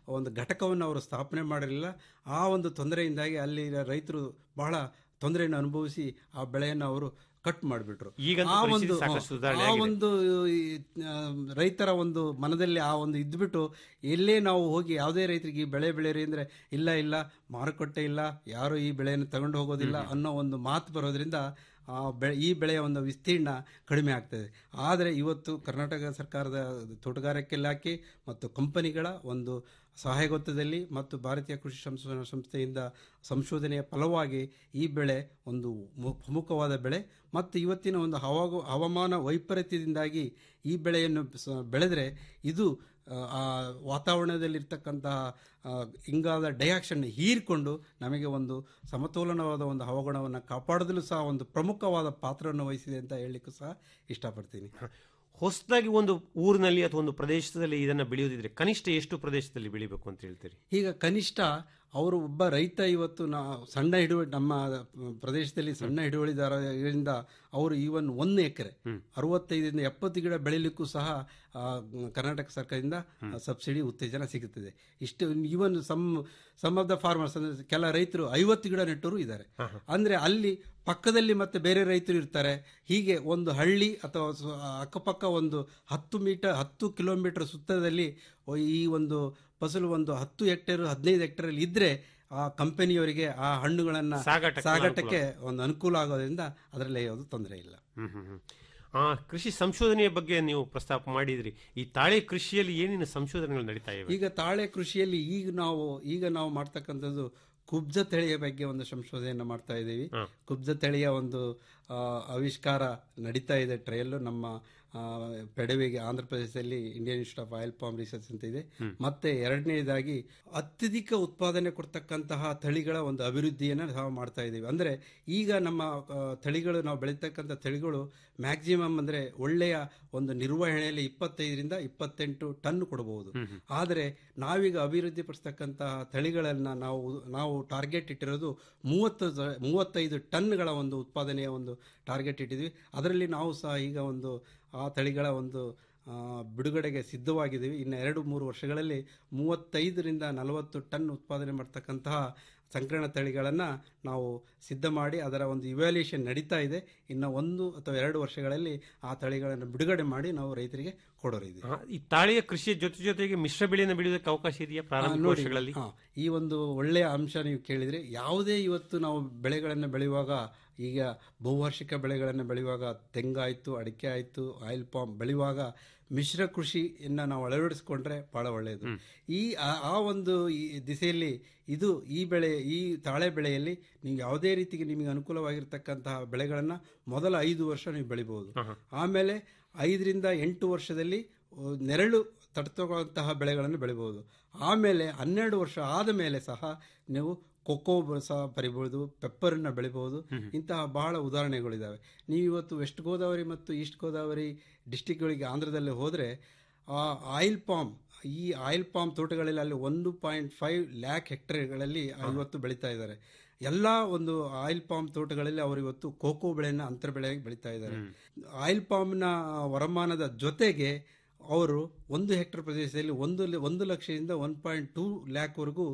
ಒಂದು ಘಟಕವನ್ನು ಅವರು ಸ್ಥಾಪನೆ ಮಾಡಿರಲಿಲ್ಲ ಆ ಒಂದು ತೊಂದರೆಯಿಂದಾಗಿ ಅಲ್ಲಿ ರೈತರು ಬಹಳ ತೊಂದರೆಯನ್ನು ಅನುಭವಿಸಿ ಆ ಬೆಳೆಯನ್ನು ಅವರು ಕಟ್ ಮಾಡಿಬಿಟ್ರು ಈಗಂತೂ ಆ ಪರಿಸ್ಥಿತಿ ಒಂದು ಸಾಕಷ್ಟು ಸುಧಾರಣೆ ಆ ಆಗಿದೆ. ಒಂದು ಈ, ಆ, ರೈತರ ಒಂದು ಮನದಲ್ಲಿ ಆ ಒಂದು ಇದ್ಬಿಟ್ಟು ಎಲ್ಲೇ ನಾವು ಹೋಗಿ ಯಾವುದೇ ರೈತರಿಗೆ ಈ ಬೆಳೆ ಬೆಳೆಯಿರಿ ಅಂದ್ರೆ ಇಲ್ಲ ಇಲ್ಲ ಮಾರುಕಟ್ಟೆ ಇಲ್ಲ ಯಾರು ಈ ಬೆಳೆಯನ್ನು ತಗೊಂಡು ಹೋಗೋದಿಲ್ಲ ಅನ್ನೋ ಒಂದು ಮಾತು ಬರೋದ್ರಿಂದ ಆ ಬೆಳೆ ಈ ಬೆಳೆಯ ಒಂದು ವಿಸ್ತೀರ್ಣ ಕಡಿಮೆ ಆಗ್ತದೆ ಆದರೆ ಇವತ್ತು ಕರ್ನಾಟಕ ಸರ್ಕಾರದ ತೋಟಗಾರಿಕೆ ಇಲಾಖೆ ಮತ್ತು ಕಂಪನಿಗಳ ಒಂದು ಸಹಾಯಗೊತ್ತದಲ್ಲಿ ಮತ್ತು ಭಾರತೀಯ ಕೃಷಿ ಸಂಶೋಧನಾ ಸಂಸ್ಥೆಯಿಂದ ಸಂಶೋಧನೆಯ ಫಲವಾಗಿ ಈ ಬೆಳೆ ಒಂದು ಮು- ಪ್ರಮುಖವಾದ ಬೆಳೆ ಮತ್ತು ಇವತ್ತಿನ ಒಂದು ಹವಾಗ ಹವಾಮಾನ ವೈಪರೀತ್ಯದಿಂದಾಗಿ ಈ ಬೆಳೆಯನ್ನು ಸ- ಬೆಳೆದರೆ ಇದು ಆ, ಆ ವಾತಾವರಣದಲ್ಲಿರ್ತಕ್ಕಂತಹ ಆ, ಇಂಗಾದ ಡೈಆಕ್ಷನ್ ಹೀರಿಕೊಂಡು ನಮಗೆ ಒಂದು ಸಮತೋಲನವಾದ ಒಂದು ಹವಾಗುಣವನ್ನು ಕಾಪಾಡೋದಲ್ಲೂ ಸಹ ಒಂದು ಪ್ರಮುಖವಾದ ಪಾತ್ರವನ್ನು ವಹಿಸಿದೆ ಅಂತ ಹೇಳಲಿಕ್ಕೂ ಸಹ ಇಷ್ಟಪಡ್ತೀನಿ ಹೊಸದಾಗಿ ಒಂದು ಊರಿನಲ್ಲಿ ಅಥವಾ ಒಂದು ಪ್ರದೇಶದಲ್ಲಿ ಇದನ್ನ ಬೆಳೆಯೋದಿದ್ರೆ ಕನಿಷ್ಠ ಎಷ್ಟು ಪ್ರದೇಶದಲ್ಲಿ ಬೆಳಿಬೇಕು ಅಂತ ಹೇಳ್ತೀರಿ ಈಗ ಕನಿಷ್ಠ ಅವರು ಒಬ್ಬ ರೈತ ಇವತ್ತು ನಾ ಸಣ್ಣ ಹಿಡುವಳಿ ನಮ್ಮ ಪ್ರದೇಶದಲ್ಲಿ ಸಣ್ಣ ಹಿಡುವಳಿದಾರರಿಂದ ಅವರು ಈವನ್ ಒಂದು ಎಕರೆ ಅರವತ್ತೈದರಿಂದ ಎಪ್ಪತ್ತು ಗಿಡ ಬೆಳಿಲಿಕ್ಕೂ ಸಹ ಆ, ಕರ್ನಾಟಕ ಸರ್ಕಾರದಿಂದ ಸಬ್ಸಿಡಿ ಉತ್ತೇಜನ ಸಿಗುತ್ತದೆ ಇಷ್ಟು even some some of the farmers ಅಂದ್ರೆ ಕೆಲ ರೈತರು ಐವತ್ತು ಗಿಡ ನೆಟ್ಟರು ಇದ್ದಾರೆ ಅಂದ್ರೆ ಅಲ್ಲಿ ಪಕ್ಕದಲ್ಲಿ ಮತ್ತೆ ಬೇರೆ ರೈತರು ಇರ್ತಾರೆ ಹೀಗೆ ಒಂದು ಹಳ್ಳಿ ಅಥವಾ ಸು- ಅಕ್ಕಪಕ್ಕ ಒಂದು ಹತ್ತು ಮೀಟರ್ ಹತ್ತು ಕಿಲೋಮೀಟರ್ ಸುತ್ತದಲ್ಲಿ ಈ ಒಂದು ಫಸಲು ಒಂದು ಹತ್ತು ಹೆಕ್ಟೇರ್ ಹದಿನೈದು ಹೆಕ್ಟೇರ್ ಅಲ್ಲಿ ಇದ್ರೆ ಆ ಕಂಪನಿಯವರಿಗೆ ಆ ಹಣ್ಣುಗಳನ್ನ ಸಾಗಾಟಕ್ಕೆ ಸಾಗಾಟಕ್ಕೆ ಒಂದು ಅನುಕೂಲ ಆಗೋದ್ರಿಂದ ಅದರಲ್ಲಿ ಯಾವುದು ತೊಂದರೆ ಇಲ್ಲ ಹ್ಮ್ ಹ್ಮ್ ಹ್ಮ್. ಆ ಕೃಷಿ ಸಂಶೋಧನೆಯ ಬಗ್ಗೆ ನೀವು ಪ್ರಸ್ತಾಪ ಮಾಡಿದ್ರಿ ಈ ತಾಳೆ ಕೃಷಿಯಲ್ಲಿ ಏನೇನು ಸಂಶೋಧನೆಗಳು ನಡೀತಾ ಇವೆ ಈಗ ತಾಳೆ ಕೃಷಿಯಲ್ಲಿ ಈಗ ನಾವು ಈಗ ನಾವು ಮಾಡ್ತಕ್ಕಂಥದ್ದು ಕುಬ್ಜ ತಳಿಯ ಬಗ್ಗೆ ಒಂದು ಸಂಶೋಧನೆಯನ್ನು ಮಾಡ್ತಾ ಇದ್ದೀವಿ ಕುಬ್ಜ ತಳಿಯ ಒಂದು ಆ, ಆವಿಷ್ಕಾರ ನಡೀತಾ ಇದೆ ಟ್ರಯಲ್ ನಮ್ಮ ಆ, ಪೆಡವಿಗೆ ಆಂಧ್ರ ಪ್ರದೇಶದಲ್ಲಿ Indian institute of oil palm research ಅಂತ ಇದೆ ಮತ್ತೆ ಎರಡನೇದಾಗಿ ಅತ್ಯಧಿಕ ಉತ್ಪಾದನೆ ಕೊಡ್ತಕ್ಕಂತಹ ತಳಿಗಳ ಒಂದು ಅಭಿವೃದ್ಧಿಯನ್ನು ನಾವು ಮಾಡ್ತಾ ಇದ್ದೀವಿ ಅಂದ್ರೆ ಈಗ ನಮ್ಮ ಆ, ತಳಿಗಳು ನಾವು ಬೆಳೀತಕ್ಕಂಥ ತಳಿಗಳು ಮ್ಯಾಕ್ಸಿಮಮ್ ಅಂದ್ರೆ ಒಳ್ಳೆಯ ಒಂದು ನಿರ್ವಹಣೆಯಲ್ಲಿ ಇಪ್ಪತ್ತೈದರಿಂದ ಇಪ್ಪತ್ತೆಂಟು ಟನ್ ಕೊಡಬಹುದು ಆದರೆ ನಾವೀಗ ಅಭಿವೃದ್ಧಿ ಪಡಿಸ್ತಕ್ಕಂತಹ ತಳಿಗಳನ್ನ ನಾವು ನಾವು ಟಾರ್ಗೆಟ್ ಇಟ್ಟಿರೋದು ಮೂವತ್ತು ಸ- ಮೂವತ್ತೈದು ಟನ್ಗಳ ಒಂದು ಉತ್ಪಾದನೆಯ ಒಂದು ಟಾರ್ಗೆಟ್ ಇಟ್ಟಿದ್ವಿ ಅದರಲ್ಲಿ ನಾವು ಸಹ ಈಗ ಒಂದು ಆ ತಳಿಗಳ ಒಂದು ಆ, ಬಿಡುಗಡೆಗೆ ಸಿದ್ಧವಾಗಿದ್ದೀವಿ ಇನ್ನು ಎರಡು ಮೂರು ವರ್ಷಗಳಲ್ಲಿ ಮೂವತ್ತೈದರಿಂದ ನಲವತ್ತು ಟನ್ ಉತ್ಪಾದನೆ ಮಾಡ್ತಕ್ಕಂತಹ ಸಂಕರಣ ತಳಿಗಳನ್ನು ನಾವು ಸಿದ್ಧ ಮಾಡಿ ಅದರ ಒಂದು ಇವ್ಯಾಲ್ಯೂಯೇಷನ್ ನಡೀತಾ ಇದೆ ಇನ್ನು ಒಂದು ಅಥವಾ ಎರಡು ವರ್ಷಗಳಲ್ಲಿ ಆ ತಳಿಗಳನ್ನು ಬಿಡುಗಡೆ ಮಾಡಿ ನಾವು ರೈತರಿಗೆ ಕೊಡೋರಿದ್ದೀವಿ ಆ, ಈ ತಾಳೆಯ ಕೃಷಿಯ ಜೊತೆ ಜೊತೆಗೆ ಮಿಶ್ರ ಬೆಳೆಯನ್ನು ಬೆಳೆಯೋದಕ್ಕೆ ಅವಕಾಶ ಇದೆಯಾ ಪ್ರಾರಂಭಿಕ ನೋಡಿ, ವರ್ಷಗಳಲ್ಲಿ ಹಾ, ಈ ಒಂದು ಒಳ್ಳೆಯ ಅಂಶ ನೀವು ಕೇಳಿದ್ರೆ ಯಾವುದೇ ಇವತ್ತು ನಾವು ಬೆಳೆಗಳನ್ನು ಬೆಳೆಯುವಾಗ ಈಗ ಬಹುವಾರ್ಷಿಕ ಬೆಳೆಗಳನ್ನು ಬೆಳೆಯುವಾಗ ತೆಂಗಾಯ್ತು ಅಡಿಕೆ ಆಯ್ತು ಆಯಿಲ್ ಪಾಮ್ ಬೆಳೆಯುವಾಗ ಮಿಶ್ರ ಕೃಷಿಯನ್ನ ನಾವು ಅಳವಡಿಸಿಕೊಂಡ್ರೆ ಬಹಳ ಒಳ್ಳೆಯದು ಈ ಆ- ಆ ಒಂದು ಈ ದಿಸೆಯಲ್ಲಿ ಇದು ಈ ಬೆಳೆ ಈ ತಾಳೆ ಬೆಳೆಯಲ್ಲಿ ನೀವು ಯಾವುದೇ ರೀತಿಗೆ ನಿಮಗೆ ಅನುಕೂಲವಾಗಿರ್ತಕ್ಕಂತಹ ಬೆಳೆಗಳನ್ನು ಮೊದಲ ಐದು ವರ್ಷ ನೀವು ಬೆಳಿಬಹುದು ಆಮೇಲೆ ಐದರಿಂದ ಎಂಟು ವರ್ಷದಲ್ಲಿ ಆ, ನೆರಳು ತಡ್ತಕ್ಕಂತಹ ಬೆಳೆಗಳನ್ನು ಬೆಳಿಬಹುದು ಆಮೇಲೆ ಹನ್ನೆರಡು ವರ್ಷ ಆದ ಮೇಲೆ ಸಹ ನೀವು ಕೊಕ್ಕೋ ಬ- ಸಹ ಬರಿಬಹುದು ಪೆಪ್ಪರನ್ನ ಬೆಳಿಬಹುದು ಇಂತಹ ಬಹಳ ಉದಾಹರಣೆಗಳಿದ್ದಾವೆ ನೀವು ಇವತ್ತು ವೆಸ್ಟ್ ಗೋದಾವರಿ ಮತ್ತು ಈಸ್ಟ್ ಗೋದಾವರಿ ಡಿಸ್ಟಿಕ್ಗಳಿಗೆ ಆಂಧ್ರದಲ್ಲಿ ಹೋದರೆ ಆ ಆಯಿಲ್ ಪಾಮ್ ಈ ಆಯಿಲ್ ಪಾಮ್ ತೋಟಗಳಲ್ಲಿ ಅಲ್ಲಿ ಒಂದು ಪಾಯಿಂಟ್ ಫೈವ್ ಲ್ಯಾಕ್ ಹೆಕ್ಟೇರ್ಗಳಲ್ಲಿ ಇವತ್ತು ಬೆಳೀತಾ ಇದ್ದಾರೆ ಎಲ್ಲ ಒಂದು ಆಯಿಲ್ ಪಾಮ್ ತೋಟಗಳಲ್ಲಿ ಅವರು ಇವತ್ತು ಕೋಕೋ ಬೆಳೆಯನ್ನು ಅಂತರ ಬೆಳೆಯಾಗಿ ಬೆಳೀತಾ ಇದ್ದಾರೆ ಆಯಿಲ್ ಪಾಮ್ನ ವರಮಾನದ ಜೊತೆಗೆ ಅವರು ಒಂದು ಹೆಕ್ಟೇರ್ ಪ್ರದೇಶದಲ್ಲಿ ಒಂದು ಲ- ಒಂದು ಲಕ್ಷದಿಂದ ಒನ್ ಪಾಯಿಂಟ್ ಟೂ ಲ್ಯಾಕ್ವರೆಗೂ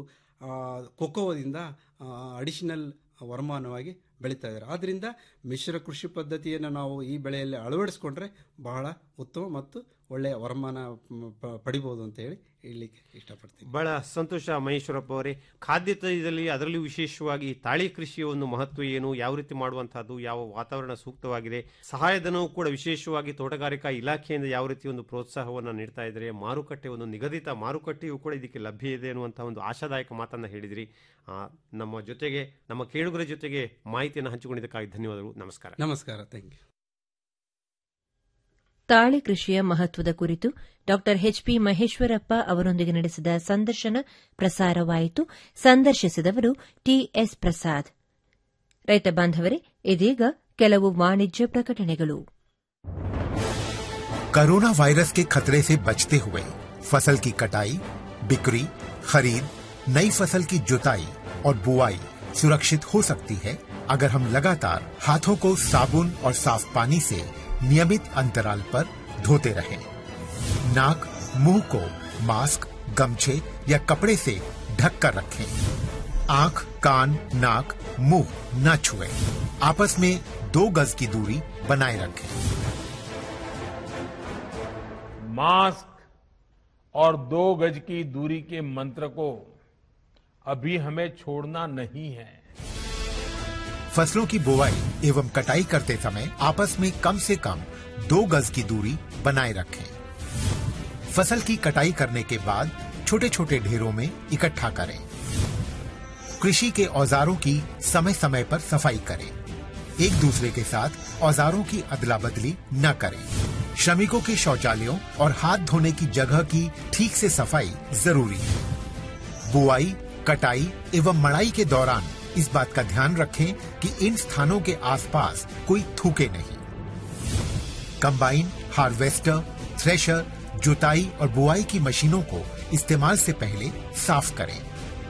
ಕೊಕೋದಿಂದ ಅಡಿಷನಲ್ ವರಮಾನವಾಗಿ ಬೆಳೀತಾ ಇದ್ದಾರೆ ಆದ್ದರಿಂದ ಮಿಶ್ರ ಕೃಷಿ ಪದ್ಧತಿಯನ್ನು ನಾವು ಈ ಬೆಳೆಯಲ್ಲಿ ಅಳವಡಿಸ್ಕೊಂಡ್ರೆ ಬಹಳ ಉತ್ತಮ ಮತ್ತು ಒಳ್ಳೆಯ ವರಮಾನ ಮ್, ಪ- ಪಡಿಬೋದು ಅಂತ ಹೇಳಿ ಹೇಳಲಿಕ್ಕೆ ಇಷ್ಟಪಡ್ತೀನಿ ಬಹಳ ಸಂತೋಷ ಮಹೇಶ್ವರಪ್ಪ ಅವರೇ ಖಾದ್ಯ ತೈಲದಲ್ಲಿ ಅದರಲ್ಲೂ ವಿಶೇಷವಾಗಿ ತಾಳಿ ಕೃಷಿಯ ಒಂದು ಮಹತ್ವ ಏನು ಯಾವ ರೀತಿ ಮಾಡುವಂತಹದ್ದು ಯಾವ ವಾತಾವರಣ ಸೂಕ್ತವಾಗಿದೆ ಸಹಾಯಧನವು ಕೂಡ ವಿಶೇಷವಾಗಿ ತೋಟಗಾರಿಕಾ ಇಲಾಖೆಯಿಂದ ಯಾವ ರೀತಿ ಒಂದು ಪ್ರೋತ್ಸಾಹವನ್ನು ನೀಡ್ತಾ ಇದ್ದಾರೆ ಮಾರುಕಟ್ಟೆ ಒಂದು ನಿಗದಿತ ಮಾರುಕಟ್ಟೆಯು ಕೂಡ ಇದಕ್ಕೆ ಲಭ್ಯ ಇದೆ ಅನ್ನುವಂತಹ ಒಂದು ಆಶಾದಾಯಕ ಮಾತನ್ನ ಹೇಳಿದ್ರಿ ಆ, ನಮ್ಮ ಜೊತೆಗೆ ನಮ್ಮ ಕೇಳುಗರ ಜೊತೆಗೆ ಮಾಹಿತಿಯನ್ನು ಹಂಚಿಕೊಂಡಿದ್ದಕ್ಕಾಗಿ ಧನ್ಯವಾದಗಳು ನಮಸ್ಕಾರ ನಮಸ್ಕಾರ ಥ್ಯಾಂಕ್ ಯು ತಾಳೆ ಕೃಷಿಯ ಮಹತ್ವದ ಕುರಿತು ಡಾ ಎಚ್ಪಿ ಮಹೇಶ್ವರಪ್ಪ ಅವರೊಂದಿಗೆ ನಡೆಸಿದ ಸಂದರ್ಶನ ಪ್ರಸಾರವಾಯಿತು ಸಂದರ್ಶಿಸಿದವರು ಟಿಎಸ್ ಪ್ರಸಾದ್ ರೈತ ಬಾಂಧವರೇ ಇದೀಗ ಕೆಲವು ವಾಣಿಜ್ಯ ಪ್ರಕಟಣೆಗಳು कोरोना वायरस के खतरे से बचते हुए फसल की कटाई बिक्री खरीद नई फसल की जुताई और बुआई सुरक्षित हो सकती है अगर हम लगातार हाथों को साबुन और साफ पानी से नियमित अंतराल पर धोते रहें। नाक मुंह को मास्क गमछे या कपड़े से ढक कर रखें आंख कान नाक मुंह न छुएं। आपस में दो गज की दूरी बनाए रखें मास्क और दो गज की दूरी के मंत्र को अभी हमें छोड़ना नहीं है फसलों की बुवाई एवं कटाई करते समय आपस में कम से कम दो गज की दूरी बनाए रखें फसल की कटाई करने के बाद छोटे छोटे ढेरों में इकट्ठा करें कृषि के औजारों की समय समय पर सफाई करें एक दूसरे के साथ औजारों की अदला बदली न करें श्रमिकों के शौचालयों और हाथ धोने की जगह की ठीक से सफाई जरूरी है बुआई कटाई एवं मड़ाई के दौरान इस बात का ध्यान रखें कि इन स्थानों के आसपास कोई थूके नहीं कंबाइन हार्वेस्टर थ्रेशर जुताई और बुआई की मशीनों को इस्तेमाल से पहले साफ करें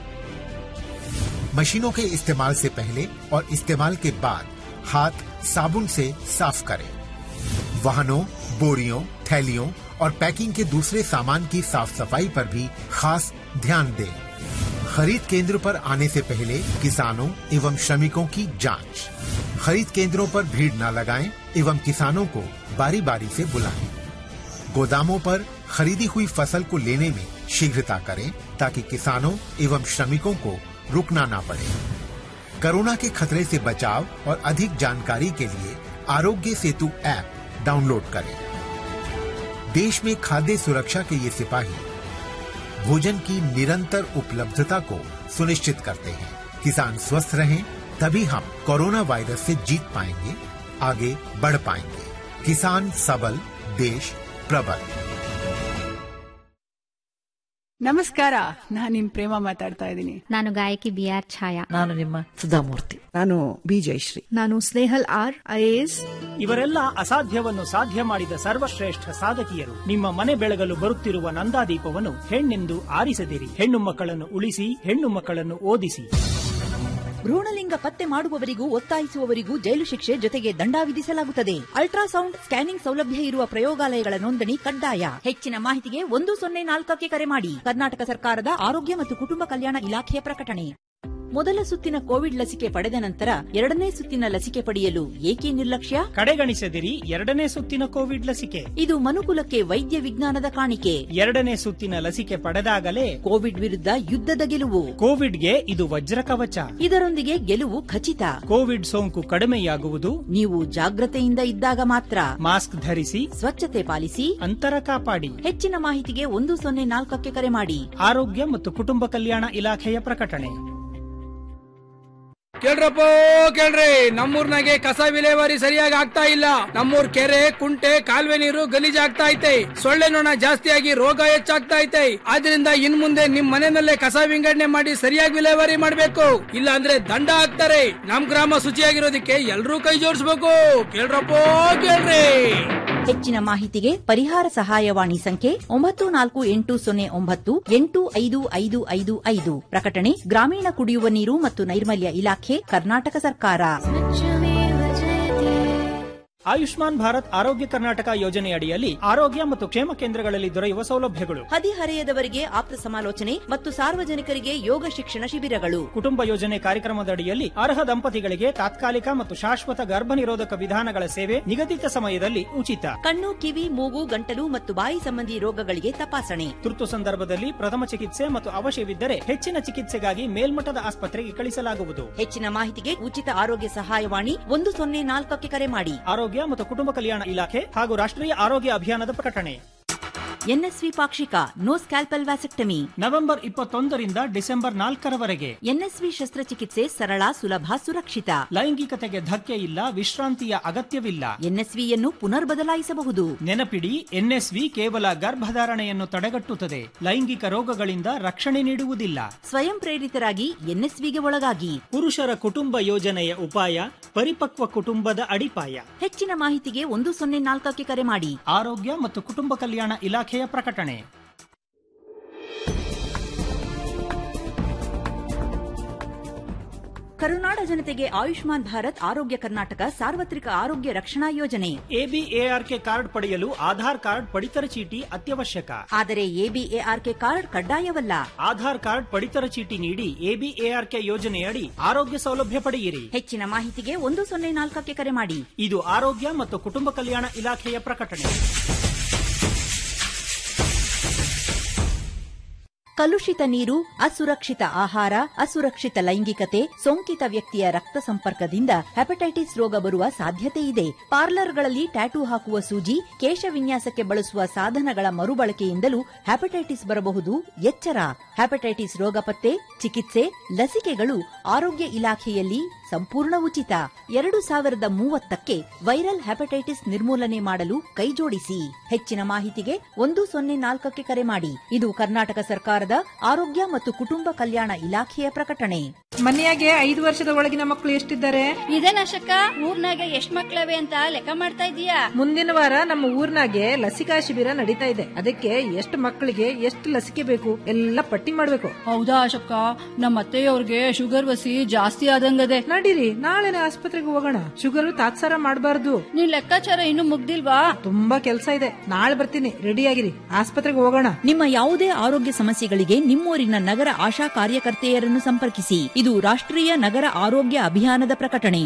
मशीनों के इस्तेमाल से पहले और इस्तेमाल के बाद हाथ साबुन से साफ करें वाहनों बोरियों थैलियों और पैकिंग के दूसरे सामान की साफ सफाई पर भी खास ध्यान दें खरीद केंद्र पर आने से पहले किसानों एवं श्रमिकों की जांच खरीद केंद्रों पर भीड़ न लगाएं एवं किसानों को बारी बारी से बुलाएं गोदामों पर खरीदी हुई फसल को लेने में शीघ्रता करें ताकि किसानों एवं श्रमिकों को रुकना ना पड़े कोरोना के खतरे से बचाव और अधिक जानकारी के लिए आरोग्य सेतु ऐप डाउनलोड करें देश में खाद्य सुरक्षा के ये सिपाही भोजन की निरंतर उपलब्धता को सुनिश्चित करते हैं किसान स्वस्थ रहें तभी हम कोरोना वायरस से जीत पाएंगे आगे बढ़ पाएंगे किसान सबल देश प्रबल ನಮಸ್ಕಾರ ನಾನ್ ನಿಮ್ ಪ್ರೇಮ ಮಾತಾಡ್ತಾ ಇದ್ದೀನಿ ನಾನು ಗಾಯಕಿ ಬಿ ಆರ್ ಛಾಯಾ ನಾನು ನಿಮ್ಮ ಸುಧಾಮೂರ್ತಿ ನಾನು ಬಿ ಜಯಶ್ರೀ ನಾನು ಸ್ನೇಹಲ್ ಆರ್ ಐಎಎಸ್ ಇವರೆಲ್ಲ ಅಸಾಧ್ಯವನ್ನು ಸಾಧ್ಯ ಮಾಡಿದ ಸರ್ವಶ್ರೇಷ್ಠ ಸಾಧಕಿಯರು ನಿಮ್ಮ ಮನೆ ಬೆಳಗಲು ಬರುತ್ತಿರುವ ನಂದಾದೀಪವನ್ನು ಹೆಣ್ಣೆಂದು ಆರಿಸದಿರಿ ಹೆಣ್ಣು ಮಕ್ಕಳನ್ನು ಉಳಿಸಿ ಹೆಣ್ಣು ಮಕ್ಕಳನ್ನು ಓದಿಸಿ ಭ್ರೂಣಲಿಂಗ ಪತ್ತೆ ಮಾಡುವವರಿಗೂ ಒತ್ತಾಯಿಸುವವರಿಗೂ ಜೈಲು ಶಿಕ್ಷೆ ಜೊತೆಗೆ ದಂಡ ವಿಧಿಸಲಾಗುತ್ತದೆ ಅಲ್ಟ್ರಾಸೌಂಡ್ ಸ್ಕ್ಯಾನಿಂಗ್ ಸೌಲಭ್ಯ ಇರುವ ಪ್ರಯೋಗಾಲಯಗಳ ನೋಂದಣಿ ಕಡ್ಡಾಯ ಹೆಚ್ಚಿನ ಮಾಹಿತಿಗೆ ಒಂದು ಸೊನ್ನೆ ನಾಲ್ಕಕ್ಕೆ ಕರೆ ಮಾಡಿ ಕರ್ನಾಟಕ ಸರ್ಕಾರದ ಆರೋಗ್ಯ ಮತ್ತು ಕುಟುಂಬ ಕಲ್ಯಾಣ ಇಲಾಖೆಯ ಪ್ರಕಟಣೆ ಮೊದಲ ಸುತ್ತಿನ ಕೋವಿಡ್ ಲಸಿಕೆ ಪಡೆದ ನಂತರ ಎರಡನೇ ಸುತ್ತಿನ ಲಸಿಕೆ ಪಡೆಯಲು ಏಕೆ ನಿರ್ಲಕ್ಷ್ಯ ಕಡೆಗಣಿಸದಿರಿ ಎರಡನೇ ಸುತ್ತಿನ ಕೋವಿಡ್ ಲಸಿಕೆ ಇದು ಮನುಕುಲಕ್ಕೆ ವೈದ್ಯ ವಿಜ್ಞಾನದ ಕಾಣಿಕೆ ಎರಡನೇ ಸುತ್ತಿನ ಲಸಿಕೆ ಪಡೆದಾಗಲೇ ಕೋವಿಡ್ ವಿರುದ್ಧ ಯುದ್ಧದ ಗೆಲುವು ಕೋವಿಡ್ಗೆ ಇದು ವಜ್ರ ಕವಚ ಇದರೊಂದಿಗೆ ಗೆಲುವು ಖಚಿತ ಕೋವಿಡ್ ಸೋಂಕು ಕಡಿಮೆಯಾಗುವುದು ನೀವು ಜಾಗ್ರತೆಯಿಂದ ಇದ್ದಾಗ ಮಾತ್ರ ಮಾಸ್ಕ್ ಧರಿಸಿ ಸ್ವಚ್ಛತೆ ಪಾಲಿಸಿ ಅಂತರ ಕಾಪಾಡಿ ಹೆಚ್ಚಿನ ಮಾಹಿತಿಗೆ ಒಂದು ಸೊನ್ನೆ ನಾಲ್ಕಕ್ಕೆ ಕರೆ ಮಾಡಿ ಆರೋಗ್ಯ ಮತ್ತು ಕುಟುಂಬ ಕಲ್ಯಾಣ ಇಲಾಖೆಯ ಪ್ರಕಟಣೆ ಕೇಳ್ರಪ್ಪ ಕೇಳ್ರಿ ನಮ್ಮೂರ್ನಾಗೆ ಕಸ ವಿಲೇವಾರಿ ಸರಿಯಾಗಿ ಆಗ್ತಾ ಇಲ್ಲ ನಮ್ಮೂರ್ ಕೆರೆ ಕುಂಟೆ ಕಾಲುವೆ ನೀರು ಗಲೀಜಾಗ್ತಾ ಐತೆ ಸೊಳ್ಳೆ ನೊಣ ಜಾಸ್ತಿಯಾಗಿ ರೋಗ ಹೆಚ್ಚಾಗ್ತಾ ಐತೆ ಆದ್ರಿಂದ ಇನ್ ಮುಂದೆ ನಿಮ್ ಮನೆಯಲ್ಲೇ ಕಸ ವಿಂಗಡಣೆ ಮಾಡಿ ಸರಿಯಾಗಿ ವಿಲೇವಾರಿ ಮಾಡ್ಬೇಕು ಇಲ್ಲ ಅಂದ್ರೆ ದಂಡ ಹಾಕ್ತಾರೆ ನಮ್ ಗ್ರಾಮ ಶುಚಿಯಾಗಿರೋದಕ್ಕೆ ಎಲ್ರೂ ಕೈ ಜೋಡಿಸ್ಬೇಕು ಕೇಳ್ರಪ್ಪ ಕೇಳ್ರಿ ಹೆಚ್ಚಿನ ಮಾಹಿತಿಗೆ ಪರಿಹಾರ ಸಹಾಯವಾಣಿ ಸಂಖ್ಯೆ ಒಂಬತ್ತು ನಾಲ್ಕು ಎಂಟು ಸೊನ್ನೆ ಒಂಬತ್ತು ಎಂಟು ಐದು ಐದು ಐದು ಐದು ಪ್ರಕಟಣೆ ಗ್ರಾಮೀಣ ಕುಡಿಯುವ ನೀರು ಮತ್ತು ನೈರ್ಮಲ್ಯ ಇಲಾಖೆ ಕರ್ನಾಟಕ ಸರ್ಕಾರ ಆಯುಷ್ಮಾನ್ ಭಾರತ್ ಆರೋಗ್ಯ ಕರ್ನಾಟಕ ಯೋಜನೆಯಡಿಯಲ್ಲಿ ಆರೋಗ್ಯ ಮತ್ತು ಕ್ಷೇಮ ಕೇಂದ್ರಗಳಲ್ಲಿ ದೊರೆಯುವ ಸೌಲಭ್ಯಗಳು ಹದಿಹರೆಯದವರಿಗೆ ಆಪ್ತ ಸಮಾಲೋಚನೆ ಮತ್ತು ಸಾರ್ವಜನಿಕರಿಗೆ ಯೋಗ ಶಿಕ್ಷಣ ಶಿಬಿರಗಳು ಕುಟುಂಬ ಯೋಜನೆ ಕಾರ್ಯಕ್ರಮದಡಿಯಲ್ಲಿ ಅರ್ಹ ದಂಪತಿಗಳಿಗೆ ತಾತ್ಕಾಲಿಕ ಮತ್ತು ಶಾಶ್ವತ ಗರ್ಭ ನಿರೋಧಕ ವಿಧಾನಗಳ ಸೇವೆ ನಿಗದಿತ ಸಮಯದಲ್ಲಿ ಉಚಿತ ಕಣ್ಣು ಕಿವಿ ಮೂಗು ಗಂಟಲು ಮತ್ತು ಬಾಯಿ ಸಂಬಂಧಿ ರೋಗಗಳಿಗೆ ತಪಾಸಣೆ ತುರ್ತು ಸಂದರ್ಭದಲ್ಲಿ ಪ್ರಥಮ ಚಿಕಿತ್ಸೆ ಮತ್ತು ಅವಶ್ಯವಿದ್ದರೆ ಹೆಚ್ಚಿನ ಚಿಕಿತ್ಸೆಗಾಗಿ ಮೇಲ್ಮಟ್ಟದ ಆಸ್ಪತ್ರೆಗೆ ಕಳಿಸಲಾಗುವುದು ಹೆಚ್ಚಿನ ಮಾಹಿತಿಗೆ ಉಚಿತ ಆರೋಗ್ಯ ಸಹಾಯವಾಣಿ ಒಂದು ಸೊನ್ನೆ ನಾಲ್ಕಕ್ಕೆ ಕರೆ ಮಾಡಿ ಆರೋಗ್ಯ ಮತ್ತು ಕುಟುಂಬ ಕಲ್ಯಾಣ ಇಲಾಖೆ ಹಾಗೂ ರಾಷ್ಟ್ರೀಯ ಆರೋಗ್ಯ ಅಭಿಯಾನದ ಪ್ರಕಟಣೆ ಎನ್ಎಸ್ವಿ ಪಾಕ್ಷಿಕ ನೋ ಸ್ಕ್ಯಾಲ್ಪಲ್ ವ್ಯಾಸೆಕ್ಟಮಿ ನವೆಂಬರ್ ಇಪ್ಪತ್ತೊಂದರಿಂದ ಡಿಸೆಂಬರ್ ನಾಲ್ಕರವರೆಗೆ ಎನ್ಎಸ್ವಿ ಶಸ್ತ್ರಚಿಕಿತ್ಸೆ ಸರಳ ಸುಲಭ ಸುರಕ್ಷಿತ ಲೈಂಗಿಕತೆಗೆ ಧಕ್ಕೆ ಇಲ್ಲ ವಿಶ್ರಾಂತಿಯ ಅಗತ್ಯವಿಲ್ಲ ಎನ್ಎಸ್ವಿಯನ್ನು ಪುನರ್ ಬದಲಾಯಿಸಬಹುದು ನೆನಪಿಡಿ ಎನ್ಎಸ್ವಿ ಕೇವಲ ಗರ್ಭಧಾರಣೆಯನ್ನು ತಡೆಗಟ್ಟುತ್ತದೆ ಲೈಂಗಿಕ ರೋಗಗಳಿಂದ ರಕ್ಷಣೆ ನೀಡುವುದಿಲ್ಲ ಸ್ವಯಂ ಪ್ರೇರಿತರಾಗಿ ಎನ್ಎಸ್ವಿಗೆ ಒಳಗಾಗಿ ಪುರುಷರ ಕುಟುಂಬ ಯೋಜನೆಯ ಉಪಾಯ ಪರಿಪಕ್ವ ಕುಟುಂಬದ ಅಡಿಪಾಯ ಹೆಚ್ಚಿನ ಮಾಹಿತಿಗೆ ಒಂದು ಸೊನ್ನೆ ನಾಲ್ಕಕ್ಕೆ ಕರೆ ಮಾಡಿ ಆರೋಗ್ಯ ಮತ್ತು ಕುಟುಂಬ ಕಲ್ಯಾಣ ಇಲಾಖೆಯ ಪ್ರಕಟಣೆ ಕರುನಾಡ ಜನತೆಗೆ ಆಯುಷ್ಮಾನ್ ಭಾರತ್ ಆರೋಗ್ಯ ಕರ್ನಾಟಕ ಸಾರ್ವತ್ರಿಕ ಆರೋಗ್ಯ ರಕ್ಷಣಾ ಯೋಜನೆ ಎಬಿಎಆರ್ಕೆ ಕಾರ್ಡ್ ಪಡೆಯಲು ಆಧಾರ್ ಕಾರ್ಡ್ ಪಡಿತರ ಚೀಟಿ ಅತ್ಯವಶ್ಯಕ ಆದರೆ ಎಬಿಎಆರ್ಕೆ ಕಾರ್ಡ್ ಕಡ್ಡಾಯವಲ್ಲ ಆಧಾರ್ ಕಾರ್ಡ್ ಪಡಿತರ ಚೀಟಿ ನೀಡಿ ಎಬಿಎಆರ್ಕೆ ಯೋಜನೆಯಡಿ ಆರೋಗ್ಯ ಸೌಲಭ್ಯ ಪಡೆಯಿರಿ ಹೆಚ್ಚಿನ ಮಾಹಿತಿಗೆ ಒಂದು ಸೊನ್ನೆ ನಾಲ್ಕಕ್ಕೆ ಕರೆ ಮಾಡಿ ಇದು ಆರೋಗ್ಯ ಮತ್ತು ಕುಟುಂಬ ಕಲ್ಯಾಣ ಇಲಾಖೆಯ ಪ್ರಕಟಣೆ ಕಲುಷಿತ ನೀರು ಅಸುರಕ್ಷಿತ ಆಹಾರ ಅಸುರಕ್ಷಿತ ಲೈಂಗಿಕತೆ ಸೋಂಕಿತ ವ್ಯಕ್ತಿಯ ರಕ್ತ ಸಂಪರ್ಕದಿಂದ ಹೆಪಟೈಟಿಸ್ ರೋಗ ಬರುವ ಸಾಧ್ಯತೆ ಇದೆ ಪಾರ್ಲರ್ಗಳಲ್ಲಿ ಟ್ಯಾಟೂ ಹಾಕುವ ಸೂಜಿ ಕೇಶ ವಿನ್ಯಾಸಕ್ಕೆ ಬಳಸುವ ಸಾಧನಗಳ ಮರುಬಳಕೆಯಿಂದಲೂ ಹೆಪಟೈಟಿಸ್ ಬರಬಹುದು ಎಚ್ಚರ ಹೆಪಟೈಟಿಸ್ ರೋಗ ಪತ್ತೆ ಚಿಕಿತ್ಸೆ ಲಸಿಕೆಗಳು ಆರೋಗ್ಯ ಇಲಾಖೆಯಲ್ಲಿ ಸಂಪೂರ್ಣ ಉಚಿತ ಎರಡು ಸಾವಿರದ ಮೂವತ್ತಕ್ಕೆ ವೈರಲ್ ಹೆಪಟೈಟಿಸ್ ನಿರ್ಮೂಲನೆ ಮಾಡಲು ಕೈಜೋಡಿಸಿ ಹೆಚ್ಚಿನ ಮಾಹಿತಿಗೆ ಒಂದು ಸೊನ್ನೆ ನಾಲ್ಕಕ್ಕೆ ಕರೆ ಮಾಡಿ ಇದು ಕರ್ನಾಟಕ ಸರ್ಕಾರದ ಆರೋಗ್ಯ ಮತ್ತು ಕುಟುಂಬ ಕಲ್ಯಾಣ ಇಲಾಖೆಯ ಪ್ರಕಟಣೆ ಮನೆಯಾಗೆ ಐದು ವರ್ಷದ ಒಳಗಿನ ಮಕ್ಕಳು ಎಷ್ಟಿದ್ದಾರೆ ಇದೇನಶಕ ಊರ್ನಾಗ ಎಷ್ಟ್ ಮಕ್ಳವೆ ಅಂತ ಲೆಕ್ಕ ಮಾಡ್ತಾ ಇದೀಯಾ ಮುಂದಿನ ವಾರ ನಮ್ಮ ಊರ್ನಾಗೆ ಲಸಿಕಾ ಶಿಬಿರ ನಡೀತಾ ಇದೆ ಅದಕ್ಕೆ ಎಷ್ಟು ಮಕ್ಕಳಿಗೆ ಎಷ್ಟು ಲಸಿಕೆ ಬೇಕು ಎಲ್ಲ ಪಟ್ಟಿ ಮಾಡ್ಬೇಕು ಹೌದಾ ಅಶಕ್ಕ ನಮ್ಮ ಅತ್ತೆಯವ್ರಿಗೆ ಶುಗರ್ ವಸಿ ಜಾಸ್ತಿ ಆದಂಗದೆ ನಡೀರಿ ನಾಳೆನೆ ಆಸ್ಪತ್ರೆಗೆ ಹೋಗೋಣ ಶುಗರ್ ತಾತ್ಸಾರ ಮಾಡಬಾರ್ದು ನೀನ್ ಲೆಕ್ಕಾಚಾರ ಇನ್ನು ಮುಗ್ದಿಲ್ವಾ ತುಂಬಾ ಕೆಲಸ ಇದೆ ನಾಳೆ ಬರ್ತೀನಿ ರೆಡಿ ಆಗಿರಿ ಆಸ್ಪತ್ರೆಗೆ ಹೋಗೋಣ ನಿಮ್ಮ ಯಾವುದೇ ಆರೋಗ್ಯ ಸಮಸ್ಯೆಗಳಿಗೆ ನಿಮ್ಮೂರಿನ ನಗರ ಆಶಾ ಕಾರ್ಯಕರ್ತೆಯರನ್ನು ಸಂಪರ್ಕಿಸಿ ಇದು ರಾಷ್ಟ್ರೀಯ ನಗರ ಆರೋಗ್ಯ ಅಭಿಯಾನದ ಪ್ರಕಟಣೆ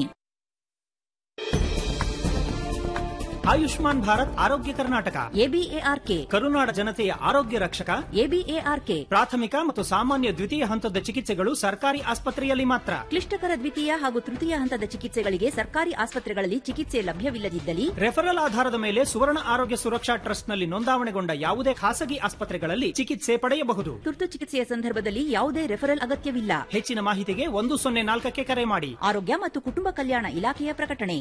ಆಯುಷ್ಮಾನ್ ಭಾರತ್ ಆರೋಗ್ಯ ಕರ್ನಾಟಕ ಎಬಿಎಆರ್ಕೆ ಕರುನಾಡ ಜನತೆಯ ಆರೋಗ್ಯ ರಕ್ಷಕ ಎಬಿಎಆರ್ಕೆ ಪ್ರಾಥಮಿಕ ಮತ್ತು ಸಾಮಾನ್ಯ ದ್ವಿತೀಯ ಹಂತದ ಚಿಕಿತ್ಸೆಗಳು ಸರ್ಕಾರಿ ಆಸ್ಪತ್ರೆಯಲ್ಲಿ ಮಾತ್ರ ಕ್ಲಿಷ್ಟಕರ ದ್ವಿತೀಯ ಹಾಗೂ ತೃತೀಯ ಹಂತದ ಚಿಕಿತ್ಸೆಗಳಿಗೆ ಸರ್ಕಾರಿ ಆಸ್ಪತ್ರೆಗಳಲ್ಲಿ ಚಿಕಿತ್ಸೆ ಲಭ್ಯವಿಲ್ಲದಿದ್ದಲ್ಲಿ ರೆಫರಲ್ ಆಧಾರದ ಮೇಲೆ ಸುವರ್ಣ ಆರೋಗ್ಯ ಸುರಕ್ಷಾ ಟ್ರಸ್ಟ್ನಲ್ಲಿ ನೋಂದಾವಣೆಗೊಂಡ ಯಾವುದೇ ಖಾಸಗಿ ಆಸ್ಪತ್ರೆಗಳಲ್ಲಿ ಚಿಕಿತ್ಸೆ ಪಡೆಯಬಹುದು ತುರ್ತು ಚಿಕಿತ್ಸೆಯ ಸಂದರ್ಭದಲ್ಲಿ ಯಾವುದೇ ರೆಫರಲ್ ಅಗತ್ಯವಿಲ್ಲ ಹೆಚ್ಚಿನ ಮಾಹಿತಿಗೆ ಒಂದು ಸೊನ್ನೆ ನಾಲ್ಕಕ್ಕೆ ಕರೆ ಮಾಡಿ ಆರೋಗ್ಯ ಮತ್ತು ಕುಟುಂಬ ಕಲ್ಯಾಣ ಇಲಾಖೆಯ ಪ್ರಕಟಣೆ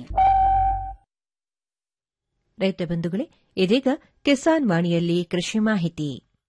ರೈತ ಬಂಧುಗಳೇ ಇದೀಗ ಕಿಸಾನ್ ವಾಣಿಯಲ್ಲಿ ಕೃಷಿ ಮಾಹಿತಿ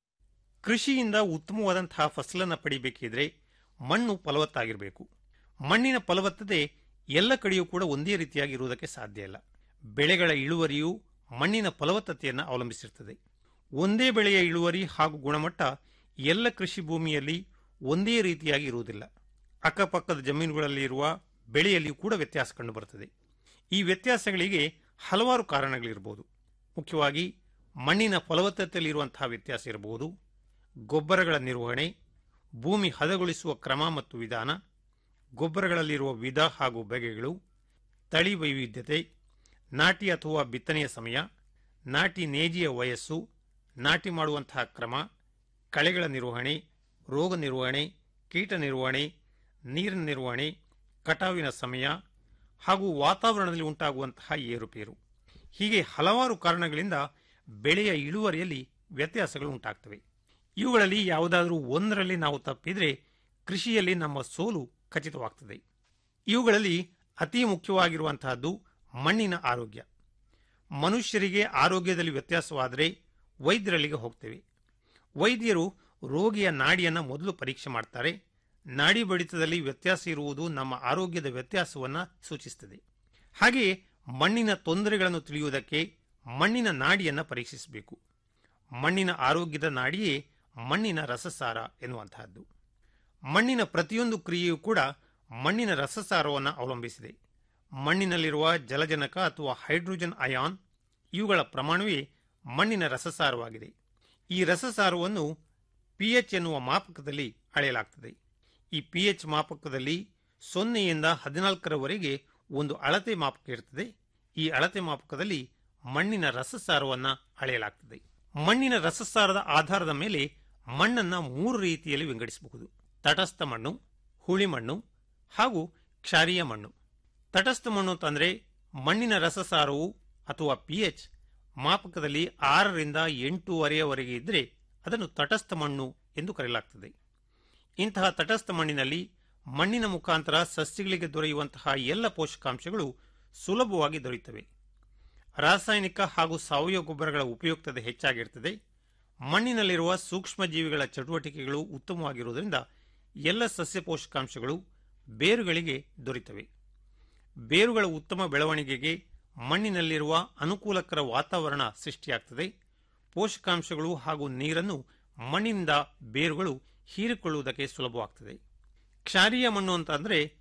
ಕೃಷಿಯಿಂದ ಉತ್ತಮವಾದಂತಹ ಫಸಲನ್ನು ಪಡಿಬೇಕಿದ್ರೆ ಮಣ್ಣು ಫಲವತ್ತಾಗಿರಬೇಕು ಮಣ್ಣಿನ ಫಲವತ್ತತೆ ಎಲ್ಲ ಕಡೆಯೂ ಕೂಡ ಒಂದೇ ರೀತಿಯಾಗಿ ಇರುವುದಕ್ಕೆ ಸಾಧ್ಯ ಇಲ್ಲ ಬೆಳೆಗಳ ಇಳುವರಿಯು ಮಣ್ಣಿನ ಫಲವತ್ತತೆಯನ್ನು ಅವಲಂಬಿಸಿರುತ್ತದೆ ಒಂದೇ ಬೆಳೆಯ ಇಳುವರಿ ಹಾಗೂ ಗುಣಮಟ್ಟ ಎಲ್ಲ ಕೃಷಿ ಭೂಮಿಯಲ್ಲಿ ಒಂದೇ ರೀತಿಯಾಗಿ ಇರುವುದಿಲ್ಲ ಅಕ್ಕಪಕ್ಕದ ಜಮೀನುಗಳಲ್ಲಿ ಇರುವ ಬೆಳೆಯಲ್ಲಿಯೂ ಕೂಡ ವ್ಯತ್ಯಾಸ ಕಂಡುಬರುತ್ತದೆ ಈ ವ್ಯತ್ಯಾಸಗಳಿಗೆ ಹಲವಾರು ಕಾರಣಗಳಿರಬಹುದು ಮುಖ್ಯವಾಗಿ ಮಣ್ಣಿನ ಫಲವತ್ತತೆಯಲ್ಲಿರುವಂತಹ ವ್ಯತ್ಯಾಸ ಇರಬಹುದು ಗೊಬ್ಬರಗಳ ನಿರ್ವಹಣೆ ಭೂಮಿ ಹದಗೊಳಿಸುವ ಕ್ರಮ ಮತ್ತು ವಿಧಾನ ಗೊಬ್ಬರಗಳಲ್ಲಿರುವ ವಿಧ ಹಾಗೂ ಬಗೆಗಳು ತಳಿ ವೈವಿಧ್ಯತೆ ನಾಟಿ ಅಥವಾ ಬಿತ್ತನೆಯ ಸಮಯ ನಾಟಿ ನೇಜಿಯ ವಯಸ್ಸು ನಾಟಿ ಮಾಡುವಂತಹ ಕ್ರಮ ಕಳೆಗಳ ನಿರ್ವಹಣೆ ರೋಗ ನಿರ್ವಹಣೆ ಕೀಟ ನಿರ್ವಹಣೆ ನೀರಿನ ನಿರ್ವಹಣೆ ಕಟಾವಿನ ಸಮಯ ಹಾಗೂ ವಾತಾವರಣದಲ್ಲಿ ಉಂಟಾಗುವಂತಹ ಏರುಪೇರು ಹೀಗೆ ಹಲವಾರು ಕಾರಣಗಳಿಂದ ಬೆಳೆಯ ಇಳುವರಿಯಲ್ಲಿ ವ್ಯತ್ಯಾಸಗಳು ಉಂಟಾಗ್ತವೆ ಇವುಗಳಲ್ಲಿ ಯಾವುದಾದರೂ ಒಂದರಲ್ಲಿ ನಾವು ತಪ್ಪಿದ್ರೆ ಕೃಷಿಯಲ್ಲಿ ನಮ್ಮ ಸೋಲು ಖಚಿತವಾಗ್ತದೆ ಇವುಗಳಲ್ಲಿ ಅತಿ ಮುಖ್ಯವಾಗಿರುವಂತಹದ್ದು ಮಣ್ಣಿನ ಆರೋಗ್ಯ ಮನುಷ್ಯರಿಗೆ ಆರೋಗ್ಯದಲ್ಲಿ ವ್ಯತ್ಯಾಸವಾದರೆ ವೈದ್ಯರಲ್ಲಿಗೆ ಹೋಗ್ತೇವೆ ವೈದ್ಯರು ರೋಗಿಯ ನಾಡಿಯನ್ನು ಮೊದಲು ಪರೀಕ್ಷೆ ಮಾಡ್ತಾರೆ ನಾಡಿ ಬಡಿತದಲ್ಲಿ ವ್ಯತ್ಯಾಸ ಇರುವುದು ನಮ್ಮ ಆರೋಗ್ಯದ ವ್ಯತ್ಯಾಸವನ್ನು ಸೂಚಿಸುತ್ತದೆ ಹಾಗೆಯೇ ಮಣ್ಣಿನ ತೊಂದರೆಗಳನ್ನು ತಿಳಿಯುವುದಕ್ಕೆ ಮಣ್ಣಿನ ನಾಡಿಯನ್ನು ಪರೀಕ್ಷಿಸಬೇಕು ಮಣ್ಣಿನ ಆರೋಗ್ಯದ ನಾಡಿಯೇ ಮಣ್ಣಿನ ರಸಸಾರ ಎನ್ನುವಂತಹದ್ದು ಮಣ್ಣಿನ ಪ್ರತಿಯೊಂದು ಕ್ರಿಯೆಯೂ ಕೂಡ ಮಣ್ಣಿನ ರಸಸಾರವನ್ನು ಅವಲಂಬಿಸಿದೆ ಮಣ್ಣಿನಲ್ಲಿರುವ ಜಲಜನಕ ಅಥವಾ ಹೈಡ್ರೋಜನ್ ಅಯಾನ್ ಇವುಗಳ ಪ್ರಮಾಣವೇ ಮಣ್ಣಿನ ರಸಸಾರವಾಗಿದೆ ಈ ರಸಸಾರವನ್ನು ಪಿಎಚ್ ಎನ್ನುವ ಮಾಪಕದಲ್ಲಿ ಅಳೆಯಲಾಗ್ತದೆ ಈ ಪಿಎಚ್ ಮಾಪಕದಲ್ಲಿ ಸೊನ್ನೆಯಿಂದ ಹದಿನಾಲ್ಕರವರೆಗೆ ಒಂದು ಅಳತೆ ಮಾಪಕ ಇರ್ತದೆ ಈ ಅಳತೆ ಮಾಪಕದಲ್ಲಿ ಮಣ್ಣಿನ ರಸಸಾರವನ್ನು ಅಳೆಯಲಾಗ್ತದೆ ಮಣ್ಣಿನ ರಸಸಾರದ ಆಧಾರದ ಮೇಲೆ ಮಣ್ಣನ್ನು ಮೂರು ರೀತಿಯಲ್ಲಿ ವಿಂಗಡಿಸಬಹುದು ತಟಸ್ಥ ಮಣ್ಣು ಹುಳಿ ಮಣ್ಣು ಹಾಗೂ ಕ್ಷಾರೀಯ ಮಣ್ಣು ತಟಸ್ಥ ಮಣ್ಣು ಅಂತಂದ್ರೆ ಮಣ್ಣಿನ ರಸಸಾರವು ಅಥವಾ ಪಿಎಚ್ ಮಾಪಕದಲ್ಲಿ ಆರರಿಂದ ಎಂಟೂವರೆಯವರೆಗೆ ಇದ್ದರೆ ಅದನ್ನು ತಟಸ್ಥ ಮಣ್ಣು ಎಂದು ಕರೆಯಲಾಗ್ತದೆ ಇಂತಹ ತಟಸ್ಥ ಮಣ್ಣಿನಲ್ಲಿ ಮಣ್ಣಿನ ಮುಖಾಂತರ ಸಸ್ಯಗಳಿಗೆ ದೊರೆಯುವಂತಹ ಎಲ್ಲ ಪೋಷಕಾಂಶಗಳು ಸುಲಭವಾಗಿ ದೊರೆಯುತ್ತವೆ ರಾಸಾಯನಿಕ ಹಾಗೂ ಸಾವಯವ ಗೊಬ್ಬರಗಳ ಉಪಯುಕ್ತತೆ ಹೆಚ್ಚಾಗಿರುತ್ತದೆ ಮಣ್ಣಿನಲ್ಲಿರುವ ಸೂಕ್ಷ್ಮ ಜೀವಿಗಳ ಚಟುವಟಿಕೆಗಳು ಉತ್ತಮವಾಗಿರುವುದರಿಂದ ಎಲ್ಲ ಸಸ್ಯ ಪೋಷಕಾಂಶಗಳು ಬೇರುಗಳಿಗೆ ದೊರೆಯುತ್ತವೆ ಬೇರುಗಳ ಉತ್ತಮ ಬೆಳವಣಿಗೆಗೆ ಮಣ್ಣಿನಲ್ಲಿರುವ ಅನುಕೂಲಕರ ವಾತಾವರಣ ಸೃಷ್ಟಿಯಾಗ್ತದೆ ಪೋಷಕಾಂಶಗಳು ಹಾಗೂ ನೀರನ್ನು ಮಣ್ಣಿನಿಂದ ಬೇರುಗಳು ಹೀರಿಕೊಳ್ಳುವುದಕ್ಕೆ ಸುಲಭವಾಗ್ತದೆ ಕ್ಷಾರೀಯ ಮಣ್ಣು ಅಂತ ಅಂದರೆ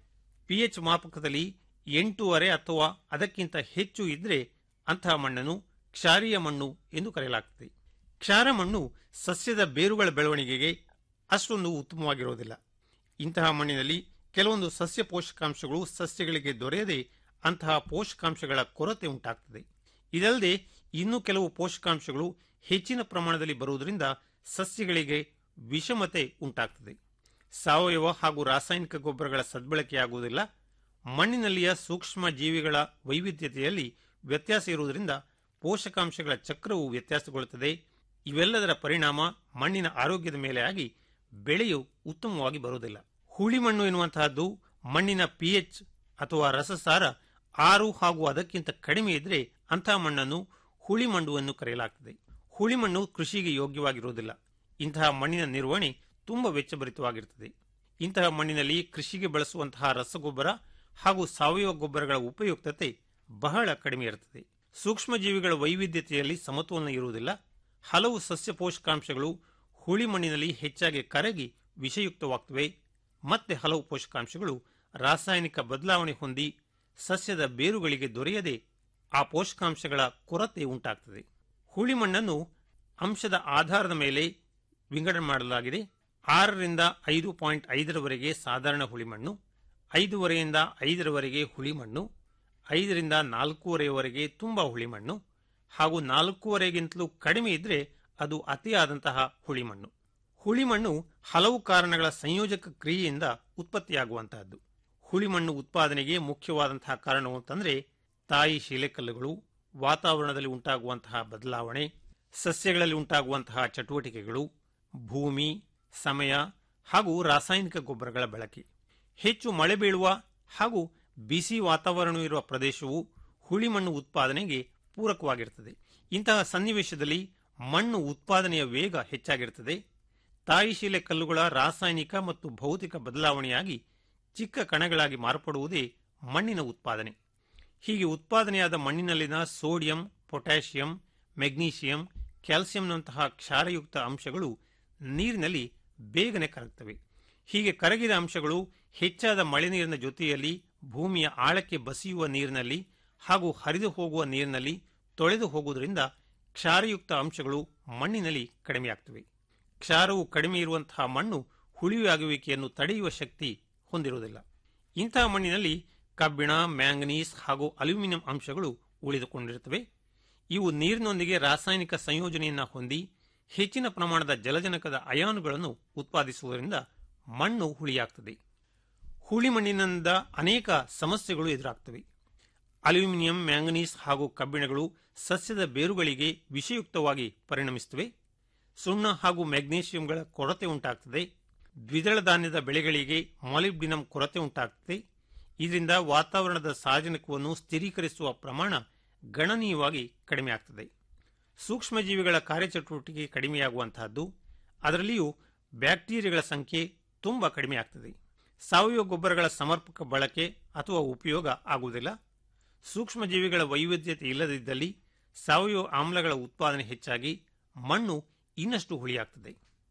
ಪಿಎಚ್ ಮಾಪಕದಲ್ಲಿ ಎಂಟೂವರೆ ಅಥವಾ ಅದಕ್ಕಿಂತ ಹೆಚ್ಚು ಇದ್ರೆ ಅಂತಹ ಮಣ್ಣನ್ನು ಕ್ಷಾರೀಯ ಮಣ್ಣು ಎಂದು ಕರೆಯಲಾಗುತ್ತದೆ ಕ್ಷಾರ ಮಣ್ಣು ಸಸ್ಯದ ಬೇರುಗಳ ಬೆಳವಣಿಗೆಗೆ ಅಷ್ಟೊಂದು ಉತ್ತಮವಾಗಿರುವುದಿಲ್ಲ ಇಂತಹ ಮಣ್ಣಿನಲ್ಲಿ ಕೆಲವೊಂದು ಸಸ್ಯ ಪೋಷಕಾಂಶಗಳು ಸಸ್ಯಗಳಿಗೆ ದೊರೆಯದೆ ಅಂತಹ ಪೋಷಕಾಂಶಗಳ ಕೊರತೆ ಉಂಟಾಗ್ತದೆ ಇದಲ್ಲದೆ ಇನ್ನೂ ಕೆಲವು ಪೋಷಕಾಂಶಗಳು ಹೆಚ್ಚಿನ ಪ್ರಮಾಣದಲ್ಲಿ ಬರುವುದರಿಂದ ಸಸ್ಯಗಳಿಗೆ ವಿಷಮತೆ ಉಂಟಾಗ್ತದೆ ಸಾವಯವ ಹಾಗೂ ರಾಸಾಯನಿಕ ಗೊಬ್ಬರಗಳ ಸದ್ಬಳಕೆಯಾಗುವುದಿಲ್ಲ ಮಣ್ಣಿನಲ್ಲಿಯ ಸೂಕ್ಷ್ಮ ಜೀವಿಗಳ ವೈವಿಧ್ಯತೆಯಲ್ಲಿ ವ್ಯತ್ಯಾಸ ಇರುವುದರಿಂದ ಪೋಷಕಾಂಶಗಳ ಚಕ್ರವು ವ್ಯತ್ಯಾಸಗೊಳ್ಳುತ್ತದೆ ಇವೆಲ್ಲದರ ಪರಿಣಾಮ ಮಣ್ಣಿನ ಆರೋಗ್ಯದ ಮೇಲೆ ಆಗಿ ಬೆಳೆಯು ಉತ್ತಮವಾಗಿ ಬರುವುದಿಲ್ಲ ಹುಳಿ ಮಣ್ಣು ಎನ್ನುವಂತಹದ್ದು ಮಣ್ಣಿನ ಪಿಎಚ್ ಅಥವಾ ರಸಸಾರ ಆರು ಹಾಗೂ ಅದಕ್ಕಿಂತ ಕಡಿಮೆ ಇದ್ರೆ ಅಂತಹ ಮಣ್ಣನ್ನು ಹುಳಿ ಮಣ್ಣು ಎಂದು ಕರೆಯಲಾಗುತ್ತದೆ ಹುಳಿ ಮಣ್ಣು ಕೃಷಿಗೆ ಯೋಗ್ಯವಾಗಿರುವುದಿಲ್ಲ ಇಂತಹ ಮಣ್ಣಿನ ನಿರ್ವಹಣೆ ತುಂಬಾ ವೆಚ್ಚಭರಿತವಾಗಿರುತ್ತದೆ ಇಂತಹ ಮಣ್ಣಿನಲ್ಲಿ ಕೃಷಿಗೆ ಬಳಸುವಂತಹ ರಸಗೊಬ್ಬರ ಹಾಗೂ ಸಾವಯವ ಗೊಬ್ಬರಗಳ ಉಪಯುಕ್ತತೆ ಬಹಳ ಕಡಿಮೆ ಇರುತ್ತದೆ ಸೂಕ್ಷ್ಮ ಜೀವಿಗಳ ವೈವಿಧ್ಯತೆಯಲ್ಲಿ ಸಮತೋಲನ ಇರುವುದಿಲ್ಲ ಹಲವು ಸಸ್ಯ ಪೋಷಕಾಂಶಗಳು ಹುಳಿ ಮಣ್ಣಿನಲ್ಲಿ ಹೆಚ್ಚಾಗಿ ಕರಗಿ ವಿಷಯುಕ್ತವಾಗ್ತವೆ ಮತ್ತೆ ಹಲವು ಪೋಷಕಾಂಶಗಳು ರಾಸಾಯನಿಕ ಬದಲಾವಣೆ ಹೊಂದಿ ಸಸ್ಯದ ಬೇರುಗಳಿಗೆ ದೊರೆಯದೆ ಆ ಪೋಷಕಾಂಶಗಳ ಕೊರತೆ ಉಂಟಾಗ್ತದೆ ಹುಳಿ ಮಣ್ಣನ್ನು ಅಂಶದ ಆಧಾರದ ಮೇಲೆ ವಿಂಗಡಣೆ ಮಾಡಲಾಗಿದೆ ಆರರಿಂದ ಐದು ಪಾಯಿಂಟ್ ಐದರವರೆಗೆ ಸಾಧಾರಣ ಹುಳಿಮಣ್ಣು ಐದೂವರೆಯಿಂದ ಐದರವರೆಗೆ ಹುಳಿಮಣ್ಣು ಐದರಿಂದ ನಾಲ್ಕೂವರೆಯವರೆಗೆ ತುಂಬಾ ಹುಳಿಮಣ್ಣು ಹಾಗೂ ನಾಲ್ಕೂವರೆಗಿಂತಲೂ ಕಡಿಮೆ ಇದ್ರೆ ಅದು ಅತಿಯಾದಂತಹ ಹುಳಿಮಣ್ಣು ಹುಳಿಮಣ್ಣು ಹಲವು ಕಾರಣಗಳ ಸಂಯೋಜಕ ಕ್ರಿಯೆಯಿಂದ ಉತ್ಪತ್ತಿಯಾಗುವಂತಹದ್ದು ಹುಳಿಮಣ್ಣು ಉತ್ಪಾದನೆಗೆ ಮುಖ್ಯವಾದಂತಹ ಕಾರಣವು ಅಂತಂದ್ರೆ ತಾಯಿ ಶಿಲೆಕಲ್ಲುಗಳು ವಾತಾವರಣದಲ್ಲಿ ಉಂಟಾಗುವಂತಹ ಬದಲಾವಣೆ ಸಸ್ಯಗಳಲ್ಲಿ ಉಂಟಾಗುವಂತಹ ಚಟುವಟಿಕೆಗಳು ಭೂಮಿ ಸಮಯ ಹಾಗೂ ರಾಸಾಯನಿಕ ಗೊಬ್ಬರಗಳ ಬಳಕೆ ಹೆಚ್ಚು ಮಳೆ ಬೀಳುವ ಹಾಗೂ ಬಿಸಿ ವಾತಾವರಣವಿರುವ ಪ್ರದೇಶವು ಹುಳಿಮಣ್ಣು ಉತ್ಪಾದನೆಗೆ ಪೂರಕವಾಗಿರುತ್ತದೆ ಇಂತಹ ಸನ್ನಿವೇಶದಲ್ಲಿ ಮಣ್ಣು ಉತ್ಪಾದನೆಯ ವೇಗ ಹೆಚ್ಚಾಗಿರುತ್ತದೆ ತಾಯಿ ಶಿಲೆ ಕಲ್ಲುಗಳ ರಾಸಾಯನಿಕ ಮತ್ತು ಭೌತಿಕ ಬದಲಾವಣೆಯಾಗಿ ಚಿಕ್ಕ ಕಣಗಳಾಗಿ ಮಾರ್ಪಡುವುದೇ ಮಣ್ಣಿನ ಉತ್ಪಾದನೆ ಹೀಗೆ ಉತ್ಪಾದನೆಯಾದ ಮಣ್ಣಿನಲ್ಲಿನ ಸೋಡಿಯಂ ಪೊಟ್ಯಾಷಿಯಂ ಮೆಗ್ನೀಷಿಯಂ ಕ್ಯಾಲ್ಸಿಯಂನಂತಹ ಕ್ಷಾರಯುಕ್ತ ಅಂಶಗಳು ನೀರಿನಲ್ಲಿ ಬೇಗನೆ ಕರಗ್ತವೆ ಹೀಗೆ ಕರಗಿದ ಅಂಶಗಳು ಹೆಚ್ಚಾದ ಮಳೆ ನೀರಿನ ಜೊತೆಯಲ್ಲಿ ಭೂಮಿಯ ಆಳಕ್ಕೆ ಬಸಿಯುವ ನೀರಿನಲ್ಲಿ ಹಾಗೂ ಹರಿದು ಹೋಗುವ ನೀರಿನಲ್ಲಿ ತೊಳೆದು ಹೋಗುವುದರಿಂದ ಕ್ಷಾರಯುಕ್ತ ಅಂಶಗಳು ಮಣ್ಣಿನಲ್ಲಿ ಕಡಿಮೆಯಾಗ್ತವೆ ಕ್ಷಾರವು ಕಡಿಮೆ ಇರುವಂತಹ ಮಣ್ಣು ಹುಳಿಯಾಗುವಿಕೆಯನ್ನು ತಡೆಯುವ ಶಕ್ತಿ ಹೊಂದಿರುವುದಿಲ್ಲ ಇಂತಹ ಮಣ್ಣಿನಲ್ಲಿ ಕಬ್ಬಿಣ ಮ್ಯಾಂಗನೀಸ್ ಹಾಗೂ ಅಲ್ಯೂಮಿನಿಯಂ ಅಂಶಗಳು ಉಳಿದುಕೊಂಡಿರುತ್ತವೆ ಇವು ನೀರಿನೊಂದಿಗೆ ರಾಸಾಯನಿಕ ಸಂಯೋಜನೆಯನ್ನ ಹೊಂದಿ ಹೆಚ್ಚಿನ ಪ್ರಮಾಣದ ಜಲಜನಕದ ಅಯಾನುಗಳನ್ನು ಉತ್ಪಾದಿಸುವುದರಿಂದ ಮಣ್ಣು ಹುಳಿಯಾಗ್ತದೆ ಹುಳಿ ಮಣ್ಣಿನಿಂದ ಅನೇಕ ಸಮಸ್ಯೆಗಳು ಎದುರಾಗ್ತವೆ ಅಲ್ಯೂಮಿನಿಯಂ ಮ್ಯಾಂಗನೀಸ್ ಹಾಗೂ ಕಬ್ಬಿಣಗಳು ಸಸ್ಯದ ಬೇರುಗಳಿಗೆ ವಿಷಯುಕ್ತವಾಗಿ ಪರಿಣಮಿಸುತ್ತವೆ ಸುಣ್ಣ ಹಾಗೂ ಮೆಗ್ನೀಷಿಯಂಗಳ ಕೊರತೆ ಉಂಟಾಗ್ತದೆ ದ್ವಿದಳ ಧಾನ್ಯದ ಬೆಳೆಗಳಿಗೆ ಮಾಲಿಬ್ಡಿನಂ ಕೊರತೆ ಉಂಟಾಗ್ತದೆ ಇದರಿಂದ ವಾತಾವರಣದ ಸಾರ್ವಜನಿಕವನ್ನು ಸ್ಥಿರೀಕರಿಸುವ ಪ್ರಮಾಣ ಗಣನೀಯವಾಗಿ ಕಡಿಮೆಯಾಗ್ತದೆ ಸೂಕ್ಷ್ಮಜೀವಿಗಳ ಕಾರ್ಯಚಟುವಟಿಕೆ ಕಡಿಮೆಯಾಗುವಂತಹದ್ದು ಅದರಲ್ಲಿಯೂ ಬ್ಯಾಕ್ಟೀರಿಯಾಗಳ ಸಂಖ್ಯೆ ತುಂಬಾ ಕಡಿಮೆಯಾಗ್ತದೆ ಸಾವಯವ ಗೊಬ್ಬರಗಳ ಸಮರ್ಪಕ ಬಳಕೆ ಅಥವಾ ಉಪಯೋಗ ಆಗುವುದಿಲ್ಲ ಸೂಕ್ಷ್ಮಜೀವಿಗಳ ವೈವಿಧ್ಯತೆ ಇಲ್ಲದಿದ್ದಲ್ಲಿ ಸಾವಯವ ಆಮ್ಲಗಳ ಉತ್ಪಾದನೆ ಹೆಚ್ಚಾಗಿ ಮಣ್ಣು ಇನ್ನಷ್ಟು ಹುಳಿಯಾಗ್ತದೆ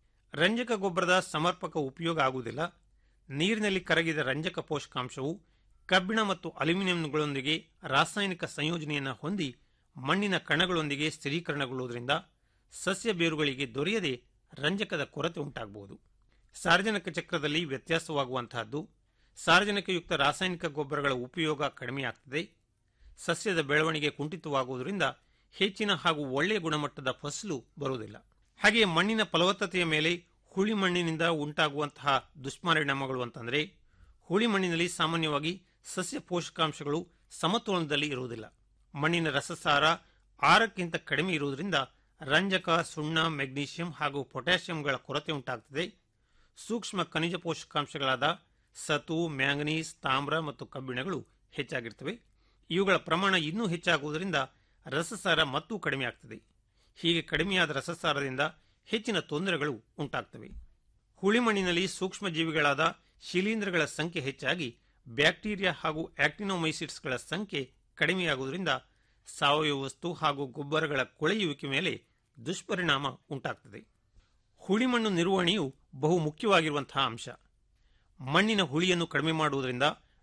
ರಂಜಕ ಗೊಬ್ಬರದ ಸಮರ್ಪಕ ಉಪಯೋಗ ಆಗುವುದಿಲ್ಲ ನೀರಿನಲ್ಲಿ ಕರಗಿದ ರಂಜಕ ಪೋಷಕಾಂಶವು ಕಬ್ಬಿಣ ಮತ್ತು ಅಲ್ಯೂಮಿನಿಯಂಗಳೊಂದಿಗೆ ರಾಸಾಯನಿಕ ಸಂಯೋಜನೆಯನ್ನು ಹೊಂದಿ ಮಣ್ಣಿನ ಕಣಗಳೊಂದಿಗೆ ಸ್ಥಿರೀಕರಣಗೊಳ್ಳುವುದರಿಂದ ಸಸ್ಯ ಬೇರುಗಳಿಗೆ ದೊರೆಯದೆ ರಂಜಕದ ಕೊರತೆ ಉಂಟಾಗಬಹುದು ಸಾರ್ವಜನಿಕ ಚಕ್ರದಲ್ಲಿ ವ್ಯತ್ಯಾಸವಾಗುವಂತಹದ್ದು ಸಾರ್ವಜನಿಕಯುಕ್ತ ರಾಸಾಯನಿಕ ಗೊಬ್ಬರಗಳ ಉಪಯೋಗ ಕಡಿಮೆಯಾಗ್ತದೆ ಸಸ್ಯದ ಬೆಳವಣಿಗೆ ಕುಂಠಿತವಾಗುವುದರಿಂದ ಹೆಚ್ಚಿನ ಹಾಗೂ ಒಳ್ಳೆಯ ಗುಣಮಟ್ಟದ ಫಸಲು ಬರುವುದಿಲ್ಲ ಹಾಗೆಯೇ ಮಣ್ಣಿನ ಫಲವತ್ತತೆಯ ಮೇಲೆ ಹುಳಿ ಮಣ್ಣಿನಿಂದ ಉಂಟಾಗುವಂತಹ ದುಷ್ಪರಿಣಾಮಗಳು ಅಂತಂದರೆ ಹುಳಿ ಮಣ್ಣಿನಲ್ಲಿ ಸಾಮಾನ್ಯವಾಗಿ ಸಸ್ಯ ಪೋಷಕಾಂಶಗಳು ಸಮತೋಲನದಲ್ಲಿ ಇರುವುದಿಲ್ಲ ಮಣ್ಣಿನ ರಸಸಾರ ಆರಕ್ಕಿಂತ ಕಡಿಮೆ ಇರುವುದರಿಂದ ರಂಜಕ ಸುಣ್ಣ ಮೆಗ್ನೀಷಿಯಂ ಹಾಗೂ ಪೊಟ್ಯಾಷಿಯಂಗಳ ಕೊರತೆ ಉಂಟಾಗ್ತದೆ ಸೂಕ್ಷ್ಮ ಖನಿಜ ಪೋಷಕಾಂಶಗಳಾದ ಸತು ಮ್ಯಾಂಗನೀಸ್ ತಾಮ್ರ ಮತ್ತು ಕಬ್ಬಿಣಗಳು ಹೆಚ್ಚಾಗಿರ್ತವೆ ಇವುಗಳ ಪ್ರಮಾಣ ಇನ್ನೂ ಹೆಚ್ಚಾಗುವುದರಿಂದ ರಸಸಾರ ಮತ್ತೂ ಕಡಿಮೆಯಾಗ್ತದೆ ಹೀಗೆ ಕಡಿಮೆಯಾದ ರಸಸಾರದಿಂದ ಹೆಚ್ಚಿನ ತೊಂದರೆಗಳು ಉಂಟಾಗ್ತವೆ ಹುಳಿಮಣ್ಣಿನಲ್ಲಿ ಸೂಕ್ಷ್ಮ ಜೀವಿಗಳಾದ ಶಿಲೀಂಧ್ರಗಳ ಸಂಖ್ಯೆ ಹೆಚ್ಚಾಗಿ ಬ್ಯಾಕ್ಟೀರಿಯಾ ಹಾಗೂ ಆಕ್ಟಿನೋಮೈಸಿಟ್ಸ್ಗಳ ಸಂಖ್ಯೆ ಕಡಿಮೆಯಾಗುವುದರಿಂದ ಸಾವಯವ ವಸ್ತು ಹಾಗೂ ಗೊಬ್ಬರಗಳ ಕೊಳೆಯುವಿಕೆ ಮೇಲೆ ದುಷ್ಪರಿಣಾಮ ಉಂಟಾಗ್ತದೆ ಹುಳಿಮಣ್ಣು ನಿರ್ವಹಣೆಯು ಬಹು ಮುಖ್ಯವಾಗಿರುವಂತಹ ಅಂಶ ಮಣ್ಣಿನ ಹುಳಿಯನ್ನು ಕಡಿಮೆ ಮಾಡುವುದರಿಂದ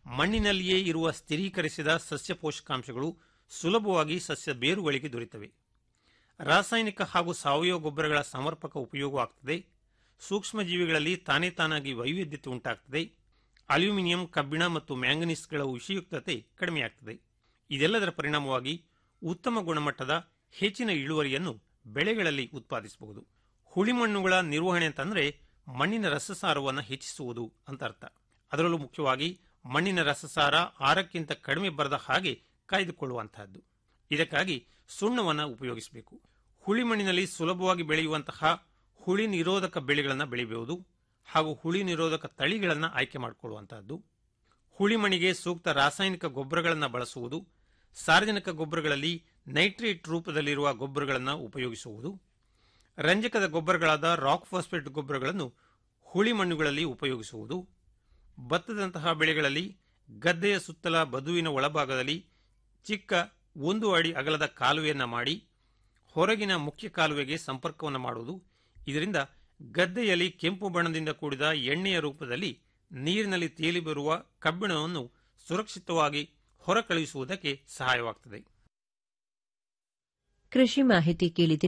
ಮಣ್ಣಿನಲ್ಲಿಯೇ ಇರುವ ಸ್ಥಿರೀಕರಿಸಿದ ಸಸ್ಯ ಪೋಷಕಾಂಶಗಳು ಸುಲಭವಾಗಿ ಸಸ್ಯ ಬೇರುಗಳಿಗೆ ದೊರೆತವೆ ರಾಸಾಯನಿಕ ಹಾಗೂ ಸಾವಯವ ಗೊಬ್ಬರಗಳ ಸಮರ್ಪಕ ಉಪಯೋಗವಾಗುತ್ತದೆ ಸೂಕ್ಷ್ಮಜೀವಿಗಳಲ್ಲಿ ತಾನೇ ತಾನಾಗಿ ವೈವಿಧ್ಯತೆ ಉಂಟಾಗ್ತದೆ ಅಲ್ಯೂಮಿನಿಯಂ ಕಬ್ಬಿಣ ಮತ್ತು ಮ್ಯಾಂಗನೀಸ್ಗಳ ವಿಷಯುಕ್ತತೆ ಕಡಿಮೆಯಾಗ್ತದೆ ಇದೆಲ್ಲದರ ಪರಿಣಾಮವಾಗಿ ಉತ್ತಮ ಗುಣಮಟ್ಟದ ಹೆಚ್ಚಿನ ಇಳುವರಿಯನ್ನು ಬೆಳೆಗಳಲ್ಲಿ ಉತ್ಪಾದಿಸಬಹುದು ಹುಳಿಮಣ್ಣುಗಳ ನಿರ್ವಹಣೆ ಅಂತಂದ್ರೆ ಮಣ್ಣಿನ ರಸಸಾರವನ್ನು ಹೆಚ್ಚಿಸುವುದು ಅಂತ ಅರ್ಥ ಅದರಲ್ಲೂ ಮುಖ್ಯವಾಗಿ ಮಣ್ಣಿನ ರಸಸಾರ ಆರಕ್ಕಿಂತ ಕಡಿಮೆ ಬರದ ಹಾಗೆ ಕಾಯ್ದುಕೊಳ್ಳುವಂತಹದ್ದು ಇದಕ್ಕಾಗಿ ಸುಣ್ಣವನ್ನು ಉಪಯೋಗಿಸಬೇಕು ಹುಳಿ ಮಣ್ಣಿನಲ್ಲಿ ಸುಲಭವಾಗಿ ಬೆಳೆಯುವಂತಹ ಹುಳಿ ನಿರೋಧಕ ಬೆಳೆಗಳನ್ನು ಬೆಳೆಯಬಹುದು ಹಾಗೂ ಹುಳಿ ನಿರೋಧಕ ತಳಿಗಳನ್ನು ಆಯ್ಕೆ ಮಾಡಿಕೊಳ್ಳುವಂತಹದ್ದು ಹುಳಿ ಮಣ್ಣಿಗೆ ಸೂಕ್ತ ರಾಸಾಯನಿಕ ಗೊಬ್ಬರಗಳನ್ನು ಬಳಸುವುದು ಸಾರ್ವಜನಿಕ ಗೊಬ್ಬರಗಳಲ್ಲಿ ನೈಟ್ರೇಟ್ ರೂಪದಲ್ಲಿರುವ ಗೊಬ್ಬರಗಳನ್ನು ಉಪಯೋಗಿಸುವುದು ರಂಜಕದ ಗೊಬ್ಬರಗಳಾದ ರಾಕ್ ಫಾಸ್ಫೇಟ್ ಗೊಬ್ಬರಗಳನ್ನು ಹುಳಿ ಮಣ್ಣುಗಳಲ್ಲಿ ಉಪಯೋಗಿಸುವುದು ಭತ್ತದಂತಹ ಬೆಳೆಗಳಲ್ಲಿ ಗದ್ದೆಯ ಸುತ್ತಲ ಬದುವಿನ ಒಳಭಾಗದಲ್ಲಿ ಚಿಕ್ಕ ಒಂದು ಅಡಿ ಅಗಲದ ಕಾಲುವೆಯನ್ನು ಮಾಡಿ ಹೊರಗಿನ ಮುಖ್ಯ ಕಾಲುವೆಗೆ ಸಂಪರ್ಕವನ್ನು ಮಾಡುವುದು ಇದರಿಂದ ಗದ್ದೆಯಲ್ಲಿ ಕೆಂಪು ಬಣ್ಣದಿಂದ ಕೂಡಿದ ಎಣ್ಣೆಯ ರೂಪದಲ್ಲಿ ನೀರಿನಲ್ಲಿ ತೇಲಿ ಬರುವ ಕಬ್ಬಿಣವನ್ನು ಸುರಕ್ಷಿತವಾಗಿ ಹೊರಕಳುಹಿಸುವುದಕ್ಕೆ ಸಹಾಯವಾಗುತ್ತದೆ ಕೃಷಿ ಮಾಹಿತಿ ಕೇಳಿದಿರಿ